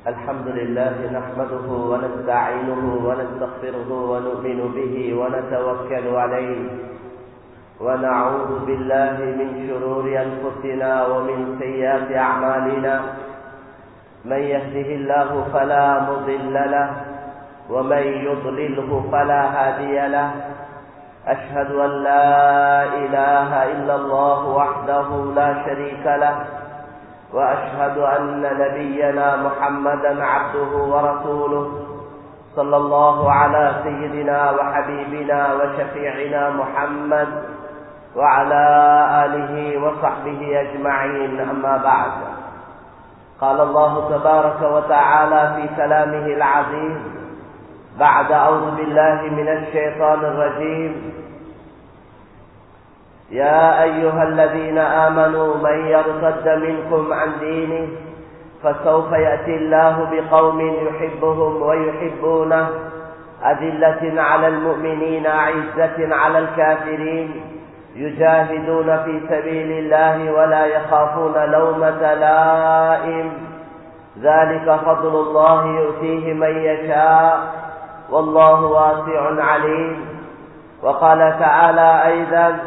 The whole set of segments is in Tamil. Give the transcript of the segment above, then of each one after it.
الحمد لله نحمده ونستعينه ونستغفره ونؤمن به ونتوكل عليه ونعوذ بالله من شرور أنفسنا ومن سيئات أعمالنا من يهده الله فلا مضل له ومن يضلله فلا هادي له أشهد أن لا إله إلا الله وحده لا شريك له وأشهد أن نبينا محمدا عبده ورسوله صلى الله على سيدنا وحبيبنا وشفيعنا محمد وعلى آله وصحبه أجمعين أما بعد قال الله تبارك وتعالى في كلامه العزيز بعد أعوذ بالله من الشيطان الرجيم يا أيها الذين آمنوا من يرتد منكم عن دينه فسوف يأتي الله بقوم يحبهم ويحبونه أذلة على المؤمنين عزة على الكافرين يجاهدون في سبيل الله ولا يخافون لومة لائم ذلك فضل الله يؤتيه من يشاء والله واسع عليم وقال تعالى أيضا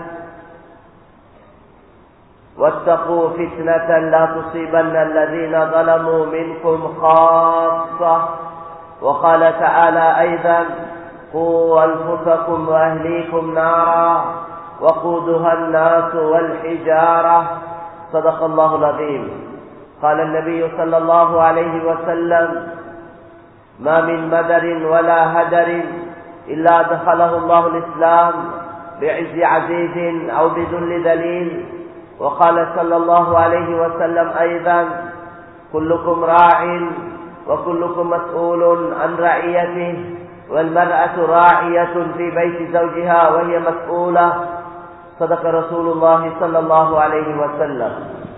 واتقوا فتنة لا تصيبن الذين ظلموا منكم خاصة وقال تعالى أيضا قوا أنفسكم وأهليكم نارا وقودها الناس والحجارة صدق الله العظيم قال النبي صلى الله عليه وسلم ما من مدر ولا هدر إلا دخله الله الإسلام بعز عزيز أو بذل دليل وقال صلى الله عليه وسلم أيضا كلكم راع وكلكم مسؤول عن رعيته والمرأة راعية في بيت زوجها وهي مسؤولة صدق رسول الله صلى الله عليه وسلم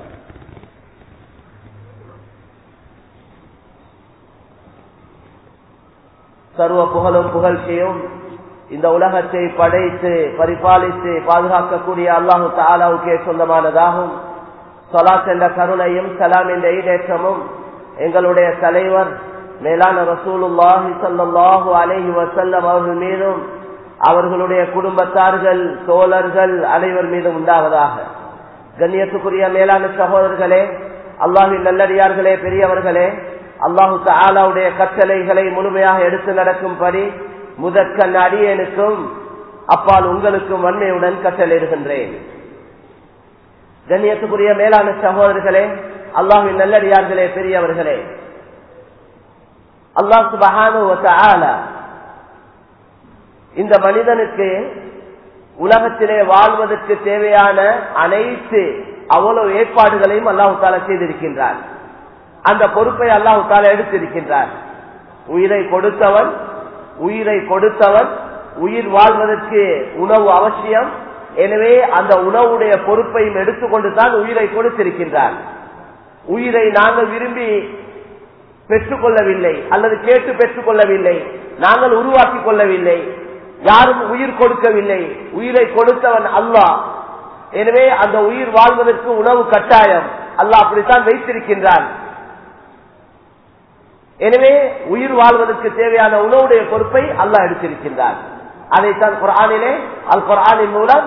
சர்வ புகழும் புகழ்ச்சியும் இந்த உலகத்தை படைத்து பரிபாலித்து பாதுகாக்கக்கூடிய அல்லாஹு தாலாவுக்கே சொந்தமானதாகும் சொலாத் என்ற கருணையும் சலாம் என்ற ஈடேற்றமும் எங்களுடைய தலைவர் மேலான ரசூலுல்லாஹி சல்லாஹு அலஹி வசல்லம் அவர்கள் மீதும் அவர்களுடைய குடும்பத்தார்கள் தோழர்கள் அனைவர் மீதும் உண்டாவதாக கண்ணியத்துக்குரிய மேலான சகோதரர்களே அல்லாஹின் நல்லடியார்களே பெரியவர்களே அல்லாஹு தாலாவுடைய கட்டளைகளை முழுமையாக எடுத்து நடக்கும்படி முதற்கண் அடியனுக்கும் அப்பால் உங்களுக்கும் வன்மையுடன் கட்டளையிடுகின்றேன் கண்ணியத்துக்குரிய மேலான சகோதரர்களே அல்லாஹின் நல்லடியார்களே பெரியவர்களே அல்லாஹ் சுபஹானு இந்த மனிதனுக்கு உலகத்திலே வாழ்வதற்கு தேவையான அனைத்து அவ்வளவு ஏற்பாடுகளையும் அல்லாஹு தாலா செய்திருக்கின்றார் அந்த பொறுப்பை அல்லாஹு தாலா எடுத்திருக்கின்றார் உயிரை கொடுத்தவன் உயிரை கொடுத்தவன் உயிர் வாழ்வதற்கு உணவு அவசியம் எனவே அந்த உணவுடைய பொறுப்பையும் எடுத்துக்கொண்டு தான் உயிரை கொடுத்திருக்கின்றார் உயிரை நாங்கள் விரும்பி பெற்றுக்கொள்ளவில்லை அல்லது கேட்டு பெற்றுக் கொள்ளவில்லை நாங்கள் உருவாக்கி கொள்ளவில்லை யாரும் உயிர் கொடுக்கவில்லை உயிரை கொடுத்தவன் அல்லாஹ் எனவே அந்த உயிர் வாழ்வதற்கு உணவு கட்டாயம் அல்லாஹ் அப்படித்தான் வைத்திருக்கின்றான் எனவே உயிர் வாழ்வதற்கு தேவையான உணவுடைய பொறுப்பை அல்லாஹ் எடுத்திருக்கின்றார் அதைத்தான் குரானிலே அல் குரானின் மூலம்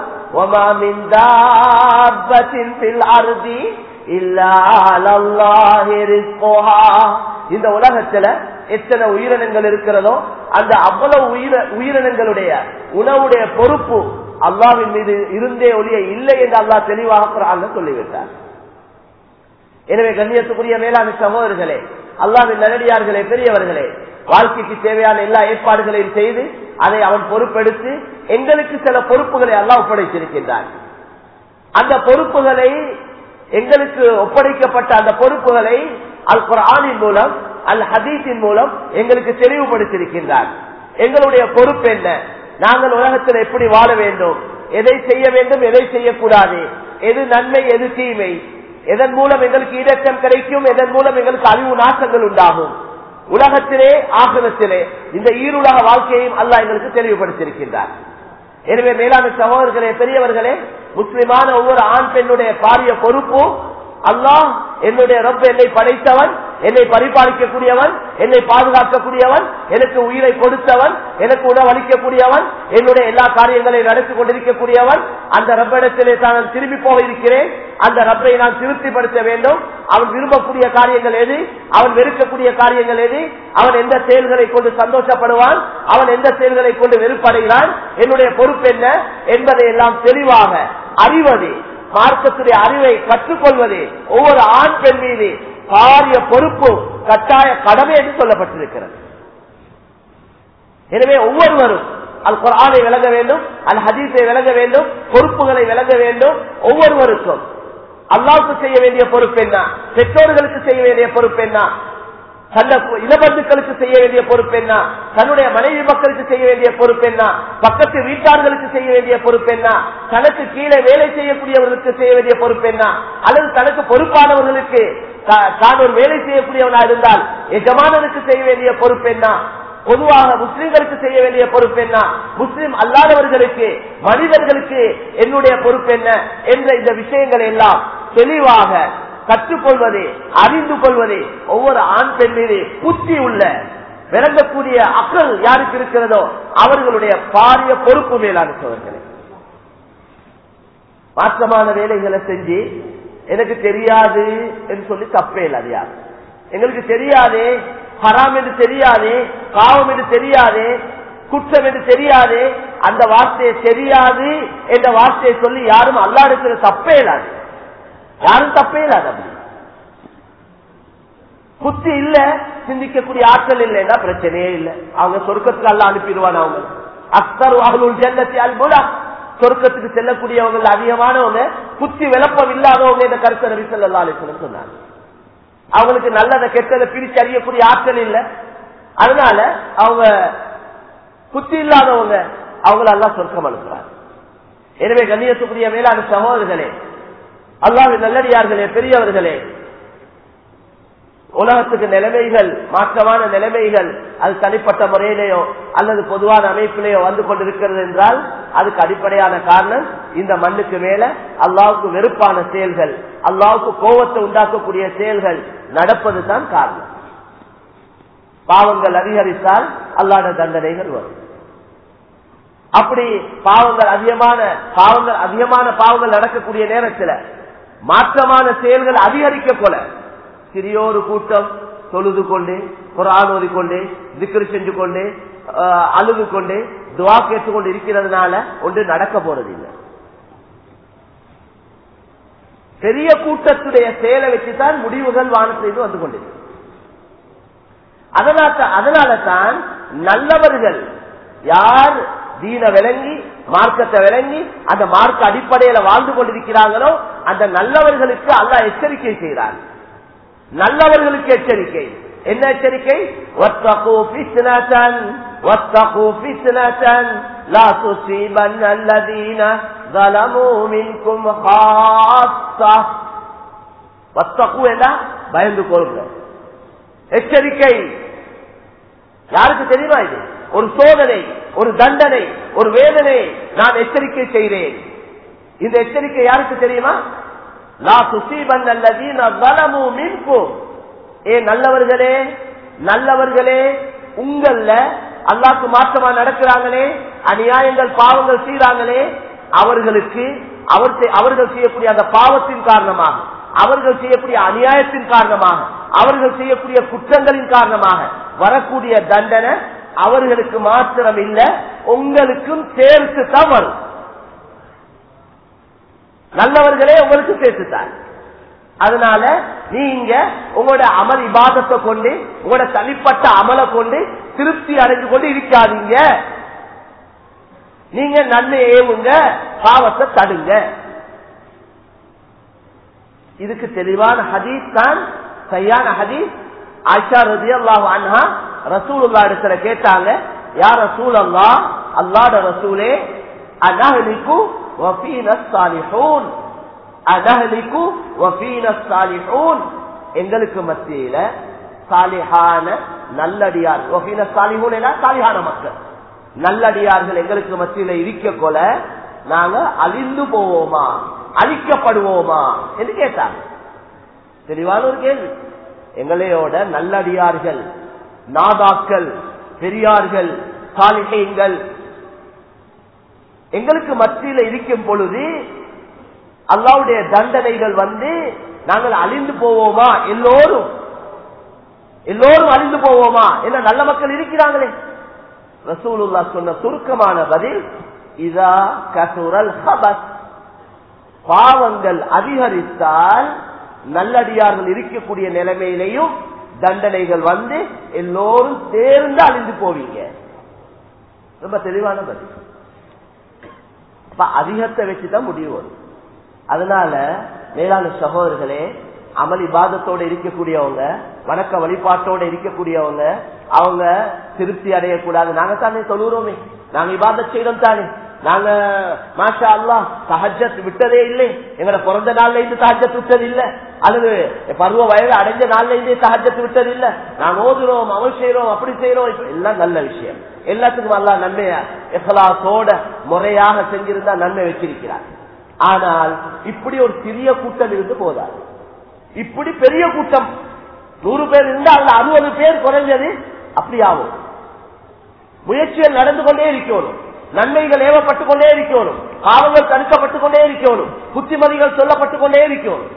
இந்த உலகத்துல எத்தனை உயிரினங்கள் இருக்கிறதோ அந்த அவ்வளவு உயிர உயிரினங்களுடைய உணவுடைய பொறுப்பு அல்லாவின் மீது இருந்தே ஒளிய இல்லை என்று அல்லாஹ் தெளிவாக குரான் சொல்லிவிட்டார் எனவே கண்ணியத்துக்குரிய மேலான சகோதரர்களே அல்லாவின் நல்லடியார்களே பெரியவர்களே வாழ்க்கைக்கு தேவையான எல்லா ஏற்பாடுகளையும் செய்து அதை அவன் பொறுப்பெடுத்து எங்களுக்கு சில பொறுப்புகளை அல்லாஹ் ஒப்படைத்திருக்கின்றான் அந்த பொறுப்புகளை எங்களுக்கு ஒப்படைக்கப்பட்ட அந்த பொறுப்புகளை அல் குரானின் மூலம் அல் ஹதீஸின் மூலம் எங்களுக்கு தெளிவுபடுத்தியிருக்கின்றார் எங்களுடைய பொறுப்பு என்ன நாங்கள் உலகத்தில் எப்படி வாழ வேண்டும் எதை செய்ய வேண்டும் எதை செய்யக்கூடாது எது நன்மை எது தீமை எதன் மூலம் எங்களுக்கு ஈடற்றம் கிடைக்கும் எதன் மூலம் எங்களுக்கு அழிவு நாசங்கள் உண்டாகும் உலகத்திலே ஆகலத்திலே இந்த ஈருலக வாழ்க்கையையும் அல்லாஹ் எங்களுக்கு தெளிவுபடுத்தியிருக்கின்றார் எனவே மேலான சகோதரர்களே பெரியவர்களே முஸ்லிமான ஒவ்வொரு ஆண் பெண்ணுடைய பாரிய பொறுப்பு அல்லாஹ் என்னுடைய ரப்ப என்னை படைத்தவன் என்னை பரிபாலிக்கக்கூடியவன் என்னை பாதுகாக்கக்கூடியவன் எனக்கு உயிரை கொடுத்தவன் எனக்கு உணவளிக்கக்கூடியவன் என்னுடைய எல்லா காரியங்களையும் நடத்தி கொண்டிருக்கக்கூடியவன் அந்த ரப்பிடத்திலே தான் நான் திரும்பி போக இருக்கிறேன் அந்த ரப்பை நான் திருப்திப்படுத்த வேண்டும் அவன் விரும்பக்கூடிய காரியங்கள் எது அவன் வெறுக்கக்கூடிய காரியங்கள் எது அவன் எந்த செயல்களை கொண்டு சந்தோஷப்படுவான் அவன் எந்த செயல்களை கொண்டு வெறுப்படைகிறான் என்னுடைய பொறுப்பு என்ன என்பதை எல்லாம் தெளிவாக அறிவது மார்க்கத்துடைய அறிவை கற்றுக்கொள்வது ஒவ்வொரு ஆண் பெண் மீது பாரிய பொறுப்பு கட்டாய கடமை என்று சொல்லப்பட்டிருக்கிறது எனவே ஒவ்வொருவரும் அல் குரானை விளங்க வேண்டும் அல் ஹதீஸை விளங்க வேண்டும் பொறுப்புகளை விளங்க வேண்டும் ஒவ்வொருவருக்கும் அல்லாவுக்கு செய்ய வேண்டிய பொறுப்பு என்ன பெற்றோர்களுக்கு செய்ய வேண்டிய பொறுப்பு என்ன தன்ன இனபந்துக்களுக்கு செய்ய வேண்டிய பொறுப்பு என்ன தன்னுடைய மனைவி மக்களுக்கு செய்ய வேண்டிய பொறுப்பு என்ன பக்கத்து வீட்டார்களுக்கு செய்ய வேண்டிய பொறுப்பு என்ன தனக்கு கீழே வேலை செய்யக்கூடியவர்களுக்கு செய்ய வேண்டிய பொறுப்பு என்ன அல்லது தனக்கு பொறுப்பானவர்களுக்கு தான் ஒரு வேலை செய்யக்கூடியவனா இருந்தால் எஜமானனுக்கு செய்ய வேண்டிய பொறுப்பு என்ன பொதுவாக முஸ்லிம்களுக்கு செய்ய வேண்டிய பொறுப்பு என்ன முஸ்லிம் அல்லாதவர்களுக்கு மனிதர்களுக்கு என்னுடைய பொறுப்பு என்ன என்ற இந்த விஷயங்கள் எல்லாம் தெளிவாக கற்றுக்கொள்வது அறிந்து கொள்வது ஒவ்வொரு ஆண் பெண் மீது புத்தி உள்ள விளங்கக்கூடிய அக்கல் யாருக்கு இருக்கிறதோ அவர்களுடைய பாரிய பொறுப்பு மேலான சோழர்களே மாற்றமான வேலைகளை செஞ்சு எனக்கு தெரியாது என்று சொல்லி தப்பே இல்லை அது யார் எங்களுக்கு தெரியாதே ஹராம் என்று தெரியாதே பாவம் என்று தெரியாதே குற்றம் என்று தெரியாதே அந்த வார்த்தையை தெரியாது என்ற வார்த்தையை சொல்லி யாரும் அல்லா இருக்கிற தப்பே இல்லாது யாரும் தப்பே இல்லாது அப்படி புத்தி இல்ல சிந்திக்கக்கூடிய ஆற்றல் இல்லைன்னா பிரச்சனையே இல்லை அவங்க சொர்க்கத்துக்கு அல்ல அனுப்பிடுவான் அவங்க அக்தர் அவர்களுள் ஜெல்லத்தி அல்புலா சொர்க்கத்துக்கு செல்லக்கூடியவங்க அதிகமானவங்க புத்தி விளப்பம் இல்லாதவங்க இந்த கருத்தை நபி சொல்லா அலிஸ்லம் சொன்னாங்க அவங்களுக்கு நல்லதை கெட்டதை பிரிச்சு அறியக்கூடிய ஆற்றல் இல்லை அதனால அவங்க புத்தி இல்லாதவங்க அவங்களெல்லாம் சொர்க்கம் அனுப்புறாங்க எனவே கண்ணியத்துக்குரிய மேலான சகோதரர்களே அல்லாஹ் நல்லடியார்களே பெரியவர்களே உலகத்துக்கு நிலைமைகள் மாற்றமான நிலைமைகள் அது தனிப்பட்ட முறையிலேயோ அல்லது பொதுவான அமைப்பிலேயோ வந்து கொண்டிருக்கிறது என்றால் அதுக்கு அடிப்படையான காரணம் இந்த மண்ணுக்கு மேல அல்லாவுக்கு வெறுப்பான செயல்கள் அல்லாவுக்கு கோபத்தை உண்டாக்கக்கூடிய செயல்கள் நடப்பது தான் காரணம் பாவங்கள் அதிகரித்தால் அல்லாத தண்டனைகள் வரும் அப்படி பாவங்கள் அதிகமான பாவங்கள் அதிகமான பாவங்கள் நடக்கக்கூடிய நேரத்தில் மாற்றமான செயல்கள் அதிகரிக்க போல சிறியோரு கூட்டம் தொழுது கொண்டு குரான் ஓதிக்கொண்டு திக்ரு செஞ்சு கொண்டு அழுது கொண்டு துவா கேட்டுக்கொண்டு இருக்கிறதுனால ஒன்று நடக்க போறது இல்லை பெரிய கூட்டத்துடைய செயலை வச்சுதான் முடிவுகள் வானத்திலிருந்து வந்து கொண்டிருக்கு அதனால தான் நல்லவர்கள் யார் தீன விளங்கி மார்க்கத்தை விளங்கி அந்த மார்க்க அடிப்படையில வாழ்ந்து கொண்டிருக்கிறாங்களோ அந்த நல்லவர்களுக்கு அல்ல எச்சரிக்கை செய்கிறார் நல்லவர்களுக்கு எச்சரிக்கை என்ன எச்சரிக்கை பயந்து கொள்ளுங்க எச்சரிக்கை யாருக்கு தெரியுமா இது ஒரு சோதனை ஒரு தண்டனை ஒரு வேதனை நான் எச்சரிக்கை செய்கிறேன் இந்த எச்சரிக்கை யாருக்கு தெரியுமா லா சுசீபன் அல்லதீன மின்கும் ஏ நல்லவர்களே நல்லவர்களே உங்கள அல்லாக்கு மாற்றமா நடக்கிறாங்களே அநியாயங்கள் பாவங்கள் செய்யறாங்களே அவர்களுக்கு அவர்கள் செய்யக்கூடிய அந்த பாவத்தின் காரணமாக அவர்கள் செய்யக்கூடிய அநியாயத்தின் காரணமாக அவர்கள் செய்யக்கூடிய குற்றங்களின் காரணமாக வரக்கூடிய தண்டனை அவர்களுக்கு மாத்திரம் இல்ல உங்களுக்கும் சேர்த்து தான் வரும் நல்லவர்களே உங்களுக்கு சேர்த்துத்தார் அதனால நீங்க உங்களோட அமல் இபாதத்தை கொண்டு உங்களோட தனிப்பட்ட அமலை கொண்டு திருப்தி அடைஞ்சு கொண்டு இருக்காதீங்க நீங்க நன்மை ஏவுங்க பாவத்தை தடுங்க இதுக்கு தெளிவான ஹதீஸ் தான் சரியான ஹதீஸ் ஆஷா ரதி அல்லாஹ் அன்ஹா ரசூலுல்லா இடத்துல கேட்டாங்க யார் ரசூல் அல்லா அல்லாட ரசூலே அனஹலிக்கு வஃபீன சாலிஹூன் அனஹலிக்கு வஃபீன சாலிஹூன் எங்களுக்கு மத்தியில சாலிஹான நல்லடியார் வஃபீன சாலிஹூன் எல்லாம் சாலிஹான மக்கள் நல்லடியார்கள் எங்களுக்கு மத்தியில இருக்க கொல நாங்க அழிந்து போவோமா அழிக்கப்படுவோமா என்று கேட்டாங்க தெளிவான ஒரு கேள்வி எங்களையோட நல்லடியார்கள் நாதாக்கள் பெரியார்கள் சாலிகைங்கள் எங்களுக்கு மத்தியில இருக்கும் பொழுது அல்லாவுடைய தண்டனைகள் வந்து நாங்கள் அழிந்து போவோமா எல்லோரும் எல்லோரும் அழிந்து போவோமா என்ன நல்ல மக்கள் இருக்கிறாங்களே ரசூலுல்லா சொன்ன சுருக்கமான பதில் இதா கசுரல் ஹபஸ் பாவங்கள் அதிகரித்தால் நல்லடியார்கள் இருக்கக்கூடிய நிலைமையிலையும் தண்டனைகள் வந்து எல்லோரும் சேர்ந்து அழிந்து போவீங்க ரொம்ப தெளிவான பதில் அதிகத்தை வச்சுதான் முடிவு வரும் அதனால மேலான சகோதரர்களே அமல் இபாதத்தோட இருக்கக்கூடியவங்க வணக்க வழிபாட்டோட இருக்கக்கூடியவங்க அவங்க திருப்தி அடையக்கூடாது நாங்க தானே சொல்லுறோமே நாங்க இபாதத் செய்யறோம் தானே நாங்க மாஷா அல்லா சஹஜத் விட்டதே இல்லை எங்கட பிறந்த நாள்ல இருந்து சஹஜத் விட்டது இல்ல அல்லது பருவ வயது அடைஞ்ச நாள்ல இருந்தே சஹஜத் விட்டது இல்ல நாங்க ஓதுறோம் அமல் செய்யறோம் அப்படி செய்யறோம் எல்லாம் நல்ல விஷயம் எல்லாத்துக்கும் அல்லா நன்மைய எஹலாசோட முறையாக செஞ்சிருந்தா நன்மை வச்சிருக்கிறார் ஆனால் இப்படி ஒரு சிறிய கூட்டம் இருந்து போதாது இப்படி பெரிய கூட்டம் நூறு பேர் இருந்தா அதுல அறுபது பேர் குறைஞ்சது அப்படி ஆகும் முயற்சிகள் நடந்து கொண்டே இருக்கணும் நன்மைகள் ஏவப்பட்டுக் கொண்டே இருக்கணும் பாவங்கள் தடுக்கப்பட்டுக் கொண்டே இருக்கணும் புத்திமதிகள் சொல்லப்பட்டுக் கொண்டே இருக்கணும்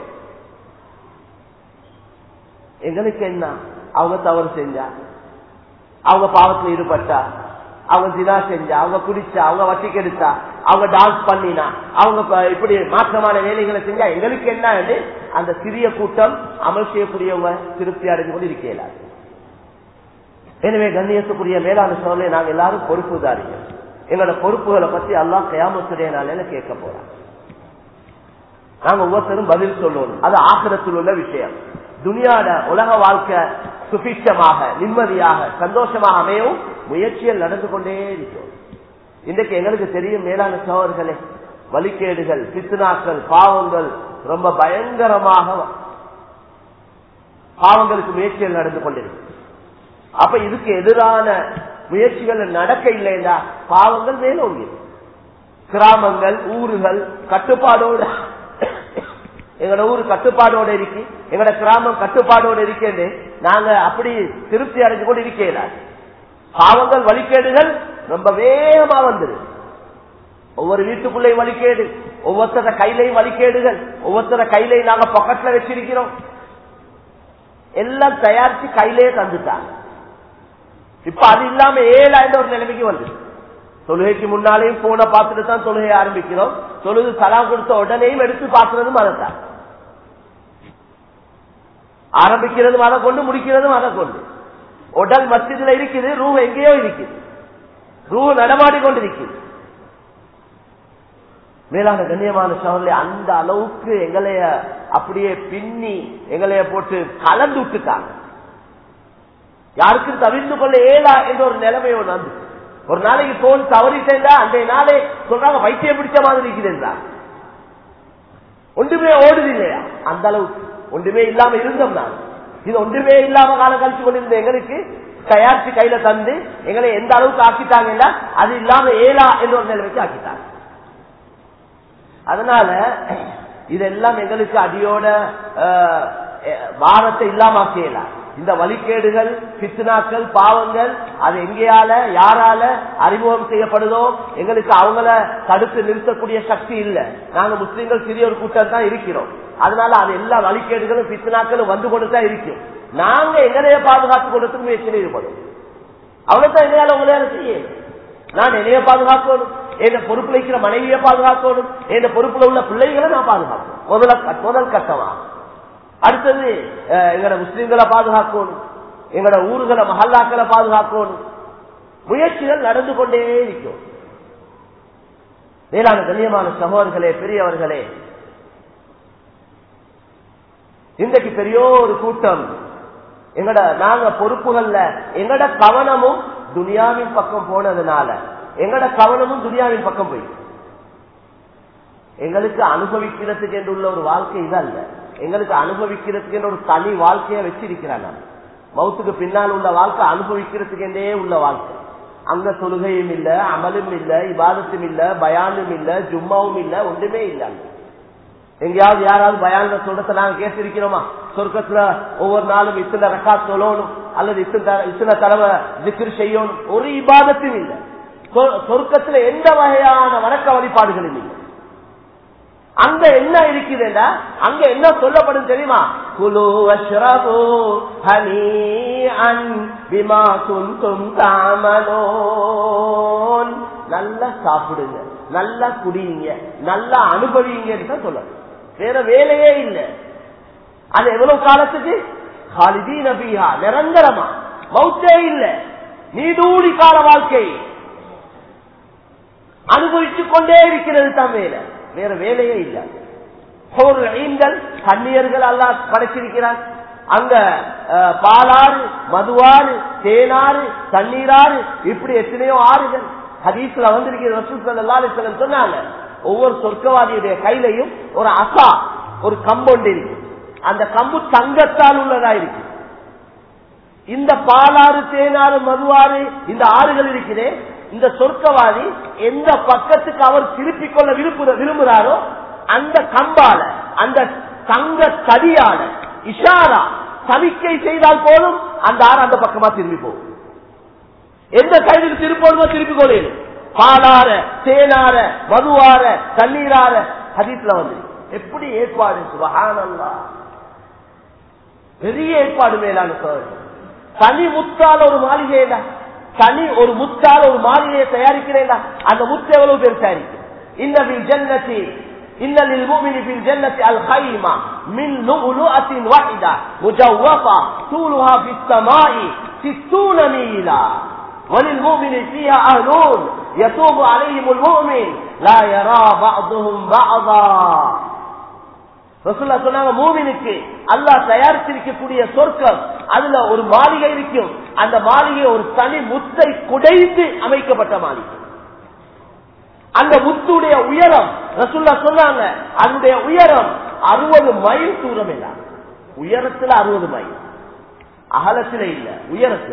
எங்களுக்கு என்ன அவங்க தவறு செஞ்சா அவங்க பாவத்தில் ஈடுபட்டா அவங்க தினா செஞ்சா அவங்க குடிச்சா அவங்க வட்டிக்கு எடுத்தா அவங்க டான்ஸ் பண்ணினா அவங்க இப்படி மாற்றமான வேலைகளை செஞ்சா எங்களுக்கு என்ன என்று அந்த சிறிய கூட்டம் அமல் செய்யக்கூடியவங்க திருப்தி அடைந்து கொண்டு இருக்கிறார் எனவே கண்ணியத்துக்குரிய மேலான சோழலை நாங்கள் எல்லாரும் பொறுப்புதாரிகள் எங்களோட பொறுப்புகளை பத்தி எல்லாம் கயாமத்துடைய நாளையில கேட்க போறோம் நாங்க ஒவ்வொருத்தரும் பதில் சொல்லணும் அது ஆக்கிரத்தில் உள்ள விஷயம் துனியாட உலக வாழ்க்கை சுபிட்சமாக நிம்மதியாக சந்தோஷமாக அமையும் முயற்சிகள் நடந்து கொண்டே இருக்கும் இன்றைக்கு எங்களுக்கு தெரியும் மேலான சோழர்களே வழிகேடுகள் பித்னாக்கள் பாவங்கள் ரொம்ப பயங்கரமாக பாவங்களுக்கு முயற்சிகள் நடந்து கொண்டிருக்கு அப்ப இதுக்கு எதிரான முயற்சிகள் நடக்க இல்லைன்னா பாவங்கள் மேலோங்கி கிராமங்கள் ஊர்கள் கட்டுப்பாடோடு எங்களோட ஊர் கட்டுப்பாடோட இருக்கு எங்களோட கிராமம் கட்டுப்பாடோட இருக்கேன்னு நாங்க அப்படி திருப்தி அடைஞ்சு கொண்டு இருக்கேன் பாவங்கள் வழிகேடுகள் ரொம்ப வேகமா வந்துரு ஒவ்வொரு வீட்டுக்குள்ளேயும் வழிகேடு ஒவ்வொருத்தர கையிலையும் வழிகேடுகள் ஒவ்வொருத்தர கையிலையும் நாங்க பக்கத்துல வச்சிருக்கிறோம் எல்லாம் தயாரிச்சு கையிலேயே தந்துட்டாங்க இப்ப அது இல்லாம ஏழாயிரம் ஒரு நிலைமைக்கு வந்து தொழுகைக்கு முன்னாலேயும் போன பார்த்துட்டு தான் தொழுகை ஆரம்பிக்கிறோம் தொழுது சலாம் கொடுத்த உடனேயும் எடுத்து பார்க்கறதும் அதைத்தான் ஆரம்பிக்கிறதும் அதை கொண்டு முடிக்கிறதும் அதை கொண்டு உடல் மத்தியதுல இருக்குது ரூ எங்கேயோ இருக்குது ரூ நடமாடி கொண்டு இருக்குது மேலான கண்ணியமான சோழலை அந்த அளவுக்கு எங்களைய அப்படியே பின்னி எங்களைய போட்டு கலந்து விட்டுட்டாங்க யாருக்கும் தவிர்த்து கொள்ள ஏலா என்ற ஒரு நிலைமை ஒன்று வந்து ஒரு நாளைக்கு போன் தவறிட்டா அன்றைய நாளே சொல்றாங்க வைத்தியம் பிடிச்ச மாதிரி இருக்குதுன்றா ஒன்றுமே ஓடுது இல்லையா அந்த அளவுக்கு ஒன்றுமே இல்லாம இருந்தோம் நான் இது ஒன்றுமே இல்லாம காலம் கழிச்சு கொண்டிருந்த எங்களுக்கு தயாரிச்சு கையில தந்து எங்களை எந்த அளவுக்கு ஆக்கிட்டாங்கன்னா அது இல்லாம ஏலா என்ற ஒரு நிலைமைக்கு ஆக்கிட்டாங்க அதனால இதெல்லாம் எங்களுக்கு அடியோட வாரத்தை இல்லாம செய்யலாம் இந்த வழிகேடுகள் பித்னாக்கள் பாவங்கள் அது எங்கேயால யாரால அறிமுகம் செய்யப்படுதோ எங்களுக்கு அவங்கள தடுத்து நிறுத்தக்கூடிய சக்தி இல்லை நாங்க முஸ்லீம்கள் சிறிய ஒரு கூட்டம் தான் இருக்கிறோம் அதனால அது எல்லா வழிகேடுகளும் பித்னாக்களும் வந்து கொண்டு தான் இருக்கும் நாங்க எங்களைய பாதுகாத்து கொடுத்து முயற்சி ஈடுபடும் அவ்வளவுதான் எங்களால உங்களால செய்ய நான் என்னைய பாதுகாக்கணும் என் பொறுப்புல இருக்கிற மனைவியை பாதுகாக்கணும் என் பொறுப்புல உள்ள பிள்ளைகளை நான் பாதுகாக்கணும் முதல முதல் கட்டமா அடுத்தது எங்கட முஸ்லிம்களை பாதுகாக்கணும் எங்கட ஊர்களை மஹல்லாக்களை பாதுகாக்கணும் முயற்சிகள் நடந்து கொண்டே இருக்கும் மேலான கண்ணியமான சகோதரர்களே பெரியவர்களே இன்றைக்கு பெரிய ஒரு கூட்டம் எங்கட நாங்க பொறுப்புகள்ல எங்கட கவனமும் துனியாவின் பக்கம் போனதுனால எங்கட கவனமும் துனியாவின் பக்கம் போய் எங்களுக்கு அனுபவிக்கிறதுக்கு என்று உள்ள ஒரு வாழ்க்கை இதல்ல எங்களுக்கு அனுபவிக்கிறதுக்கு என்று ஒரு தனி வாழ்க்கையை வச்சிருக்கிறாங்க மௌத்துக்கு பின்னால் உள்ள வாழ்க்கை அனுபவிக்கிறதுக்கு என்றே உள்ள வாழ்க்கை அங்க தொழுகையும் இல்ல அமலும் இல்ல இபாதத்தும் இல்ல பயானும் இல்ல ஜும்மாவும் இல்ல ஒன்றுமே இல்ல எங்கேயாவது யாராவது பயான சொல்றத நாங்க கேட்டிருக்கிறோமா சொர்க்கத்துல ஒவ்வொரு நாளும் இத்தனை ரக்கா சொல்லணும் அல்லது இத்தனை இத்தனை தடவை திக்ரு செய்யணும் ஒரு இபாதத்தும் இல்லை சொ- சொர்க்கத்துல எந்த வகையான வணக்க வழிபாடுகள் இல்லை அங்க என்ன இருக்குதுன்னா அங்க என்ன சொல்லப்படும் தெரியுமா குலு வஷ்ரபு ஹனீஅன் பிமா குன்தும் தாமலோன் நல்லா சாப்பிடுங்க நல்லா குடியுங்க நல்லா அனுபவிங்கன்னு தான் சொல்லணும் வேற வேலையே இல்லை அது எவ்வளவு காலத்துக்கு ஹாலிதி நபியா நிரந்தரமா மௌத்தே இல்ல நீடூடி கால வாழ்க்கை அனுபவித்துக் கொண்டே இருக்கிறது தான் வேலை வேற வேலையே இல்ல ஒரு ஐந்தல் கண்ணியர்கள் எல்லாம் படைச்சிருக்கிறார் அங்க அஹ், பாலாறு மதுவாறு தேனாறு தண்ணீராறு இப்படி எத்தனையோ ஆறுகள் ஹதீஸ்ல வந்திருக்கிற ரசூல் ஸல்லல்லாஹு அலைஹி வஸல்லம் சொன்னாங்க ஒவ்வொரு சொர்க்கவாதியுடைய கையிலையும் ஒரு அசா ஒரு கம்பொண்டு இருக்கு அந்த கம்பு தங்கத்தால் உள்ளதா இருக்கு இந்த பாலாறு தேனாறு மதுவாறு இந்த ஆறுகள் இருக்கிறே இந்த சொர்க்கவாதி எந்த பக்கத்துக்கு அவர் திருப்பிக் கொள்ள விரும்புற விரும்புகிறாரோ அந்த கம்பால அந்த தங்க தடியால இஷாரா சமிக்கை செய்தால் போதும் அந்த ஆறு அந்த பக்கமா திரும்பி போகும் எந்த கைதுக்கு திருப்போடுமோ திருப்பி கொள்ளையிலும் பாலார தேனார மதுவார தண்ணீரார ஹதீஸ்ல வந்து எப்படி ஏற்பாடு சுபஹானல்லா பெரிய ஏற்பாடு மேலான சோதனை தனி முத்தால ஒரு மாளிகைடா தனி ஒரு முத்தால ஒரு மாளிகையை தயாரிக்கிறேன்டா அந்த முத்து எவ்வளவு பேர் தயாரிக்கும் இந்த ஜன்னதி إن للمؤمن في الجنة الخيمة من لؤلؤة واحدة مجوفة طولها في السماء ستون ميلا وللمؤمن فيها أهلون يتوب عليهم المؤمن لا يرى بعضهم بعضا ரசூல்லா சொன்னாங்க மூமினுக்கு அல்லாஹ் தயாரித்திருக்கக்கூடிய சொர்க்கம் அதுல ஒரு மாளிகை இருக்கும் அந்த மாளிகை ஒரு தனி முத்தை குடைந்து அமைக்கப்பட்ட மாளிகை அந்த முத்துடைய உயரம் ரசூல்லா சொன்னாங்க அதனுடைய உயரம் அறுபது மைல் தூரம் இல்ல உயரத்துல அறுபது மைல் அகலத்துல இல்ல உயரத்துல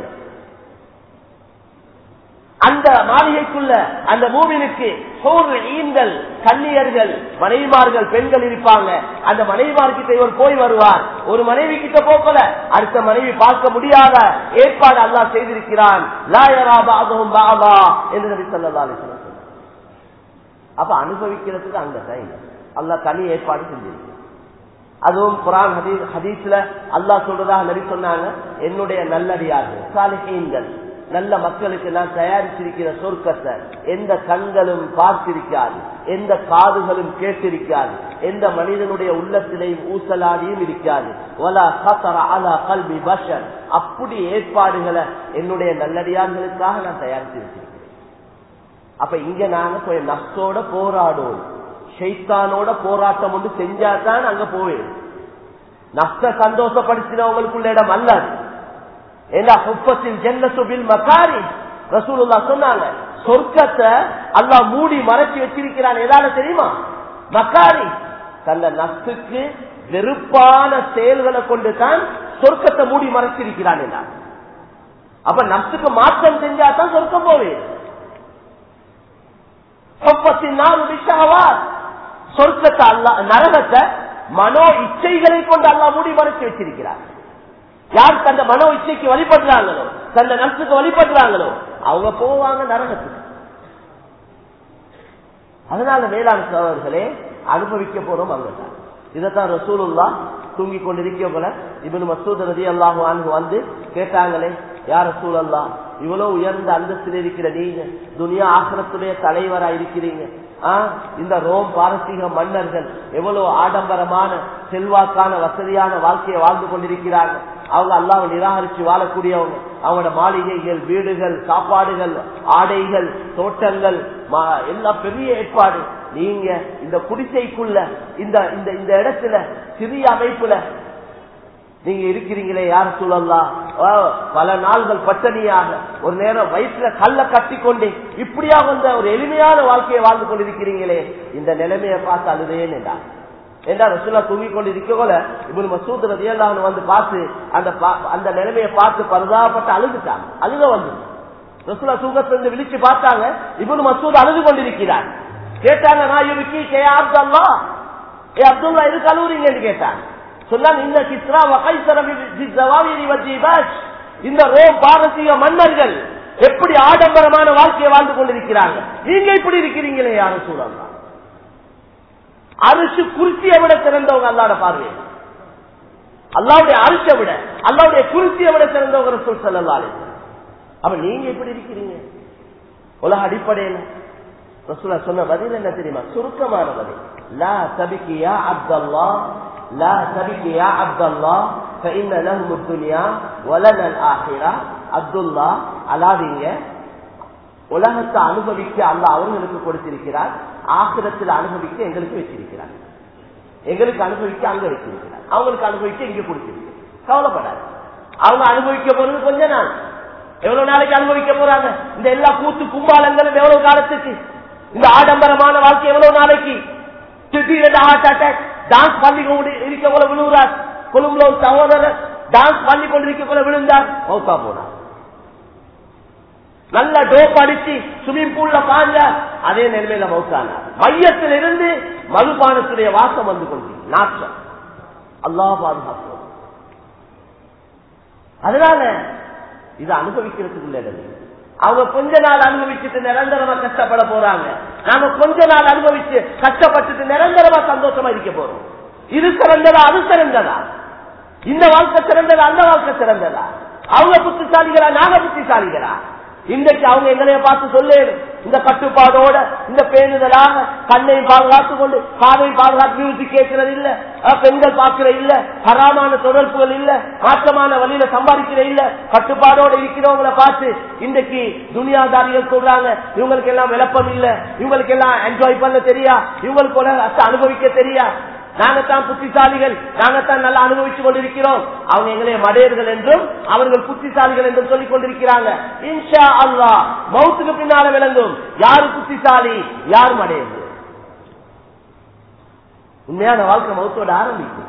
அந்த மாளிகைக்குள்ள அந்த மூவினுக்கு சோறு ஈன்கள் கன்னியர்கள் மனைவிமார்கள் பெண்கள் இருப்பாங்க அந்த மனைவிமார்கிட்ட இவர் போய் வருவார் ஒரு மனைவி கிட்ட போக்கல அடுத்த மனைவி பார்க்க முடியாத ஏற்பாடு அல்லாஹ் செய்திருக்கிறான் லாயரா பாதம் பாபா என்று நபி ஸல்லல்லாஹு அலைஹி வஸல்லம் சொன்னார். அப்ப அனுபவிக்கிறதுக்கு அங்க டைம் அல்லாஹ் தனி ஏற்பாடு செஞ்சிருக்கு அதுவும் குரான் ஹதீஸ் ஹதீஸ்ல அல்லாஹ் சொல்றதாக நபி சொன்னாங்க என்னுடைய நல்லடியார்கள் சாலிஹீன்கள் நல்ல மக்களுக்கு நான் தயாரிச்சிருக்கிற சொர்க்கத்தை எந்த கண்களும் பார்த்திருக்காது எந்த காதுகளும் கேட்டிருக்காது எந்த மனிதனுடைய உள்ளத்திலேயும் ஊசலாடியும் இருக்காது வலா கத்தர அலா கல்வி பஷர் அப்படி ஏற்பாடுகளை என்னுடைய நல்லடியார்களுக்காக நான் தயாரிச்சிருக்கிறேன் அப்ப இங்க நாங்க போய் நஷ்டோட போராடுவோம் ஷைத்தானோட போராட்டம் ஒன்று செஞ்சாதான் அங்க போவேன் நஷ்ட சந்தோஷப்படுத்தினவங்களுக்குள்ள இடம் அல்ல அது. ஏன்னா முப்பத்தின் ஜென்னசுபில் மக்காரி ரசூலுல்லா சொன்னாங்க சொர்க்கத்தை அல்லாஹ் மூடி மறைச்சு வச்சிருக்கிறான் ஏதால தெரியுமா மக்காரி தந்த நஷ்டுக்கு வெறுப்பான செயல்களை கொண்டு தான் சொர்க்கத்தை மூடி மறைச்சிருக்கிறான் என்றார் அப்ப நஷ்டுக்கு மாற்றம் செஞ்சா தான் சொர்க்கம் போவேன் சொப்பத்தின் நாலு விஷயவார் சொர்க்கத்தை அல்லா நரகத்தை மனோ இச்சைகளை கொண்டு அல்லா மூடி மறைச்சு வச்சிருக்கிறார் யார் தந்த மனோ இச்சைக்கு வழிபடுறாங்களோ தந்த நட்சுக்கு வழிபடுறாங்களோ அவங்க போவாங்க நரகத்துக்கு அதனால வேளாண் சோழர்களே அனுபவிக்க போறோம் அங்கதான் இதைத்தான் ரசூலுல்லா தூங்கி கொண்டிருக்க போல இவனு மசூத் ரதி அல்லாஹு அன்ஹு வந்து கேட்டாங்களே யார் ரசூல் அல்லா இவ்வளவு உயர்ந்த அந்தஸ்தில் இருக்கிற நீங்க துனியா ஆசிரத்துடைய தலைவரா இருக்கிறீங்க ஆ, இந்த ரோம் பாரசீக மன்னர்கள் எவ்வளவு ஆடம்பரமான செல்வாக்கான வசதியான வாழ்க்கையை வாழ்ந்து கொண்டிருக்கிறாங்க அவங்க அல்லாவை நிராகரிச்சு வாழக்கூடியவங்க அவங்களோட மாளிகைகள் வீடுகள் சாப்பாடுகள் ஆடைகள் தோட்டங்கள் மா- எல்லாம் பெரிய ஏற்பாடு நீங்க இந்த குடிசைக்குள்ள இந்த இந்த இந்த இடத்துல சிறிய அமைப்புல நீங்க இருக்கிறீங்களே யார் சொல்லலாம் பல நாள்கள் பட்டணியாக ஒரு நேரம் வயிற்றுல கல்ல கட்டி கொண்டு இப்படியா வந்த ஒரு எளிமையான வாழ்க்கையை வாழ்ந்து கொண்டிருக்கிறீங்களே இந்த நிலைமையை பார்த்து அழுதேன் என்றார் என்றா ரசூலா தூங்கி கொண்டு இருக்கோல இவனு மசூத் ரதியல்லான்னு வந்து பார்த்து அந்த பா- அந்த நிலைமையை பார்த்து பரிதாபப்பட்டு அழுதுட்டாங்க அழுக வந்து ரசூலா தூக்கத்திலிருந்து விழிச்சு பார்த்தாங்க இவனு மசூத் அழுது கொண்டிருக்கிறார் கேட்டாங்க நான் இவருக்கு கே அப்துல்லா ஏ அப்துல்லா எதுக்கு அழுவுறீங்கன்னு கேட்டாங்க சொன்னான் இந்த கிஸ்ரா வகைசரவி இந்த ரோம் பாரசீக மன்னர்கள் எப்படி ஆடம்பரமான வாழ்க்கையை வாழ்ந்து கொண்டிருக்கிறாங்க நீங்க இப்படி இருக்கிறீங்களே யாரும் சூழலாம் அரிசி குருத்தியை விட சிறந்தவங்க அல்லாட பார்வை அல்லாவுடைய அரிசை விட அல்லாவுடைய குருத்தியை விட சிறந்தவங்க சொல் செல்லலாலே அப்ப நீங்க எப்படி இருக்கிறீங்க உலக அடிப்படையில் ரசூலா சொன்ன பதில் என்ன தெரியுமா சுருக்கமான பதில் லா தபிக்கியா அப்தல்லா லா தபிக்கியா அப்தல்லா فإن لهم الدنيا ولنا الآخرة அப்துல்லா அலாதீங்க உலகத்தை அனுபவிக்க அல்ல அவர்களுக்கு கொடுத்திருக்கிறார் ஆசிரத்தில் அனுபவிக்க எங்களுக்கு வச்சிருக்கிறார் எங்களுக்கு அனுபவிக்க அங்க வச்சிருக்கிறார் அவங்களுக்கு அனுபவிக்க இங்க கொடுத்திருக்கிறார் கவலைப்படாது அவங்க அனுபவிக்க போறது கொஞ்ச நாள் எவ்வளவு நாளைக்கு அனுபவிக்க போறாங்க இந்த எல்லா கூத்து கும்பாலங்களும் எவ்வளவு காலத்துக்கு இந்த ஆடம்பரமான வாழ்க்கை எவ்வளவு நாளைக்கு திடீரென ஹார்ட் அட்டாக் டான்ஸ் பண்ணி கொண்டு இருக்க போல விழுகிறார் கொழும்புல ஒரு சகோதரர் டான்ஸ் பண்ணி கொண்டிருக்க போல விழுந்தார் மௌத்தா போனார் நல்ல டோப் அடிச்சு ஸ்விமிங் பூல்ல பாஞ்ச அதே நிலைமையில மௌத்தானார் மையத்தில் இருந்து மதுபானத்துடைய வாசம் வந்து கொண்டு நாற்றம் அல்லா பாதுகாப்பு அதனால இதை அனுபவிக்கிறதுக்கு இல்லை அவங்க கொஞ்ச நாள் அனுபவிச்சுட்டு நிரந்தரமா கஷ்டப்பட போறாங்க நாம கொஞ்ச நாள் அனுபவிச்சு கஷ்டப்பட்டுட்டு நிரந்தரமா சந்தோஷமா இருக்க போறோம் இது சிறந்ததா அது சிறந்ததா இந்த வாழ்க்கை சிறந்ததா அந்த வாழ்க்கை சிறந்ததா அவங்க புத்திசாலிகளா நாங்க புத்திசாலிகளா இன்றைக்கு அவங்க எங்களைய பார்த்து சொல்லு இந்த கட்டுப்பாடோட இந்த பேணுதலாக கண்ணையும் பாதுகாத்து கொண்டு காதையும் பாதுகாத்து மியூசிக் கேட்கறது இல்ல அஹ், பெண்கள் பார்க்கிற இல்ல ஹராமான தொடர்புகள் இல்ல மாற்றமான வழியில சம்பாதிக்கிற இல்ல கட்டுப்பாடோட இருக்கிறவங்களை பார்த்து இன்றைக்கு துனியாதாரிகள் சொல்றாங்க இவங்களுக்கு எல்லாம் விளப்பம் இல்ல இவங்களுக்கு எல்லாம் என்ஜாய் பண்ண தெரியா இவங்களுக்கு உலகத்தை அனுபவிக்க தெரியா நாங்கத்தான் புத்திசாலிகள் நாங்கத்தான் நல்லா அனுபவிச்சு கொண்டிருக்கிறோம் அவங்க எங்களை மடையர்கள் என்றும் அவர்கள் புத்திசாலிகள் என்றும் சொல்லிக் கொண்டிருக்கிறாங்க இன்ஷா அல்லாஹ் மௌத்துக்கு பின்னால விளங்கும் யாரு புத்திசாலி யார் மடையர்கள் உண்மையான வாழ்க்கை மௌத்தோட ஆரம்பிக்கும்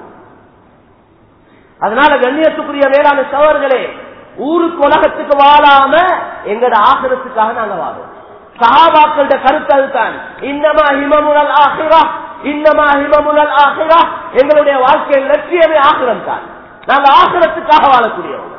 அதனால கண்ணியத்துக்குரிய மேலான சவர்களே ஊருக்கு உலகத்துக்கு வாழாம எங்கட ஆசிரத்துக்காக நாங்க வாழும் சஹாபாக்களோட கருத்து அதுதான் இன்னமா ஹிமமுனல் ஆகிரா இன்னமா ஹிமமுனல் ஆகிரா எங்களுடைய வாழ்க்கையில் லட்சியமே ஆகிரம் தான் நாங்க ஆகிரத்துக்காக வாழக்கூடியவங்க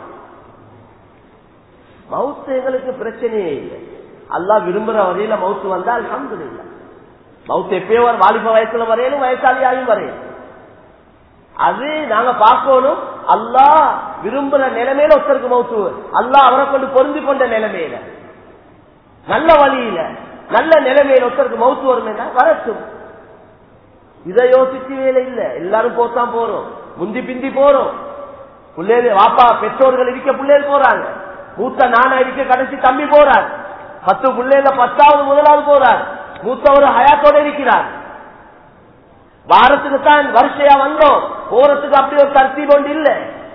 மவுத்து எங்களுக்கு பிரச்சனையே இல்லை அல்லாஹ் விரும்புற வரையில மவுத்து வந்தா அல்ஹம்துலில்லாஹ் மவுத்து எப்பயோ ஒரு வாலிப வயசுல வரையிலும் வயசாளியாயும் வரையும் அது நாங்க பார்க்கணும் அல்லாஹ் விரும்புற நிலைமையில ஒருத்தருக்கு மவுத்து அல்லாஹ் அவரை கொண்டு பொருந்தி கொண்ட நிலைமையில நல்ல வழியில நல்ல நிலைமையில ஒருத்தருக்கு மவுத்து வரும் வரட்டும் இதை யோசிச்சு வேலை இல்ல எல்லாரும் போத்தான் போறோம் முந்தி பிந்தி போறோம் பிள்ளைகள் வாப்பா பெற்றோர்கள் இருக்க பிள்ளைகள் போறாங்க மூத்த நானா இருக்க கடைசி தம்பி போறார் பத்து பிள்ளைல பத்தாவது முதலாவது போறார் மூத்தவர் ஹயாத்தோட இருக்கிறார் வாரத்துக்கு தான் வரிசையா வந்தோம் போறதுக்கு அப்படி ஒரு தர்த்தீப் ஒன்று இல்லை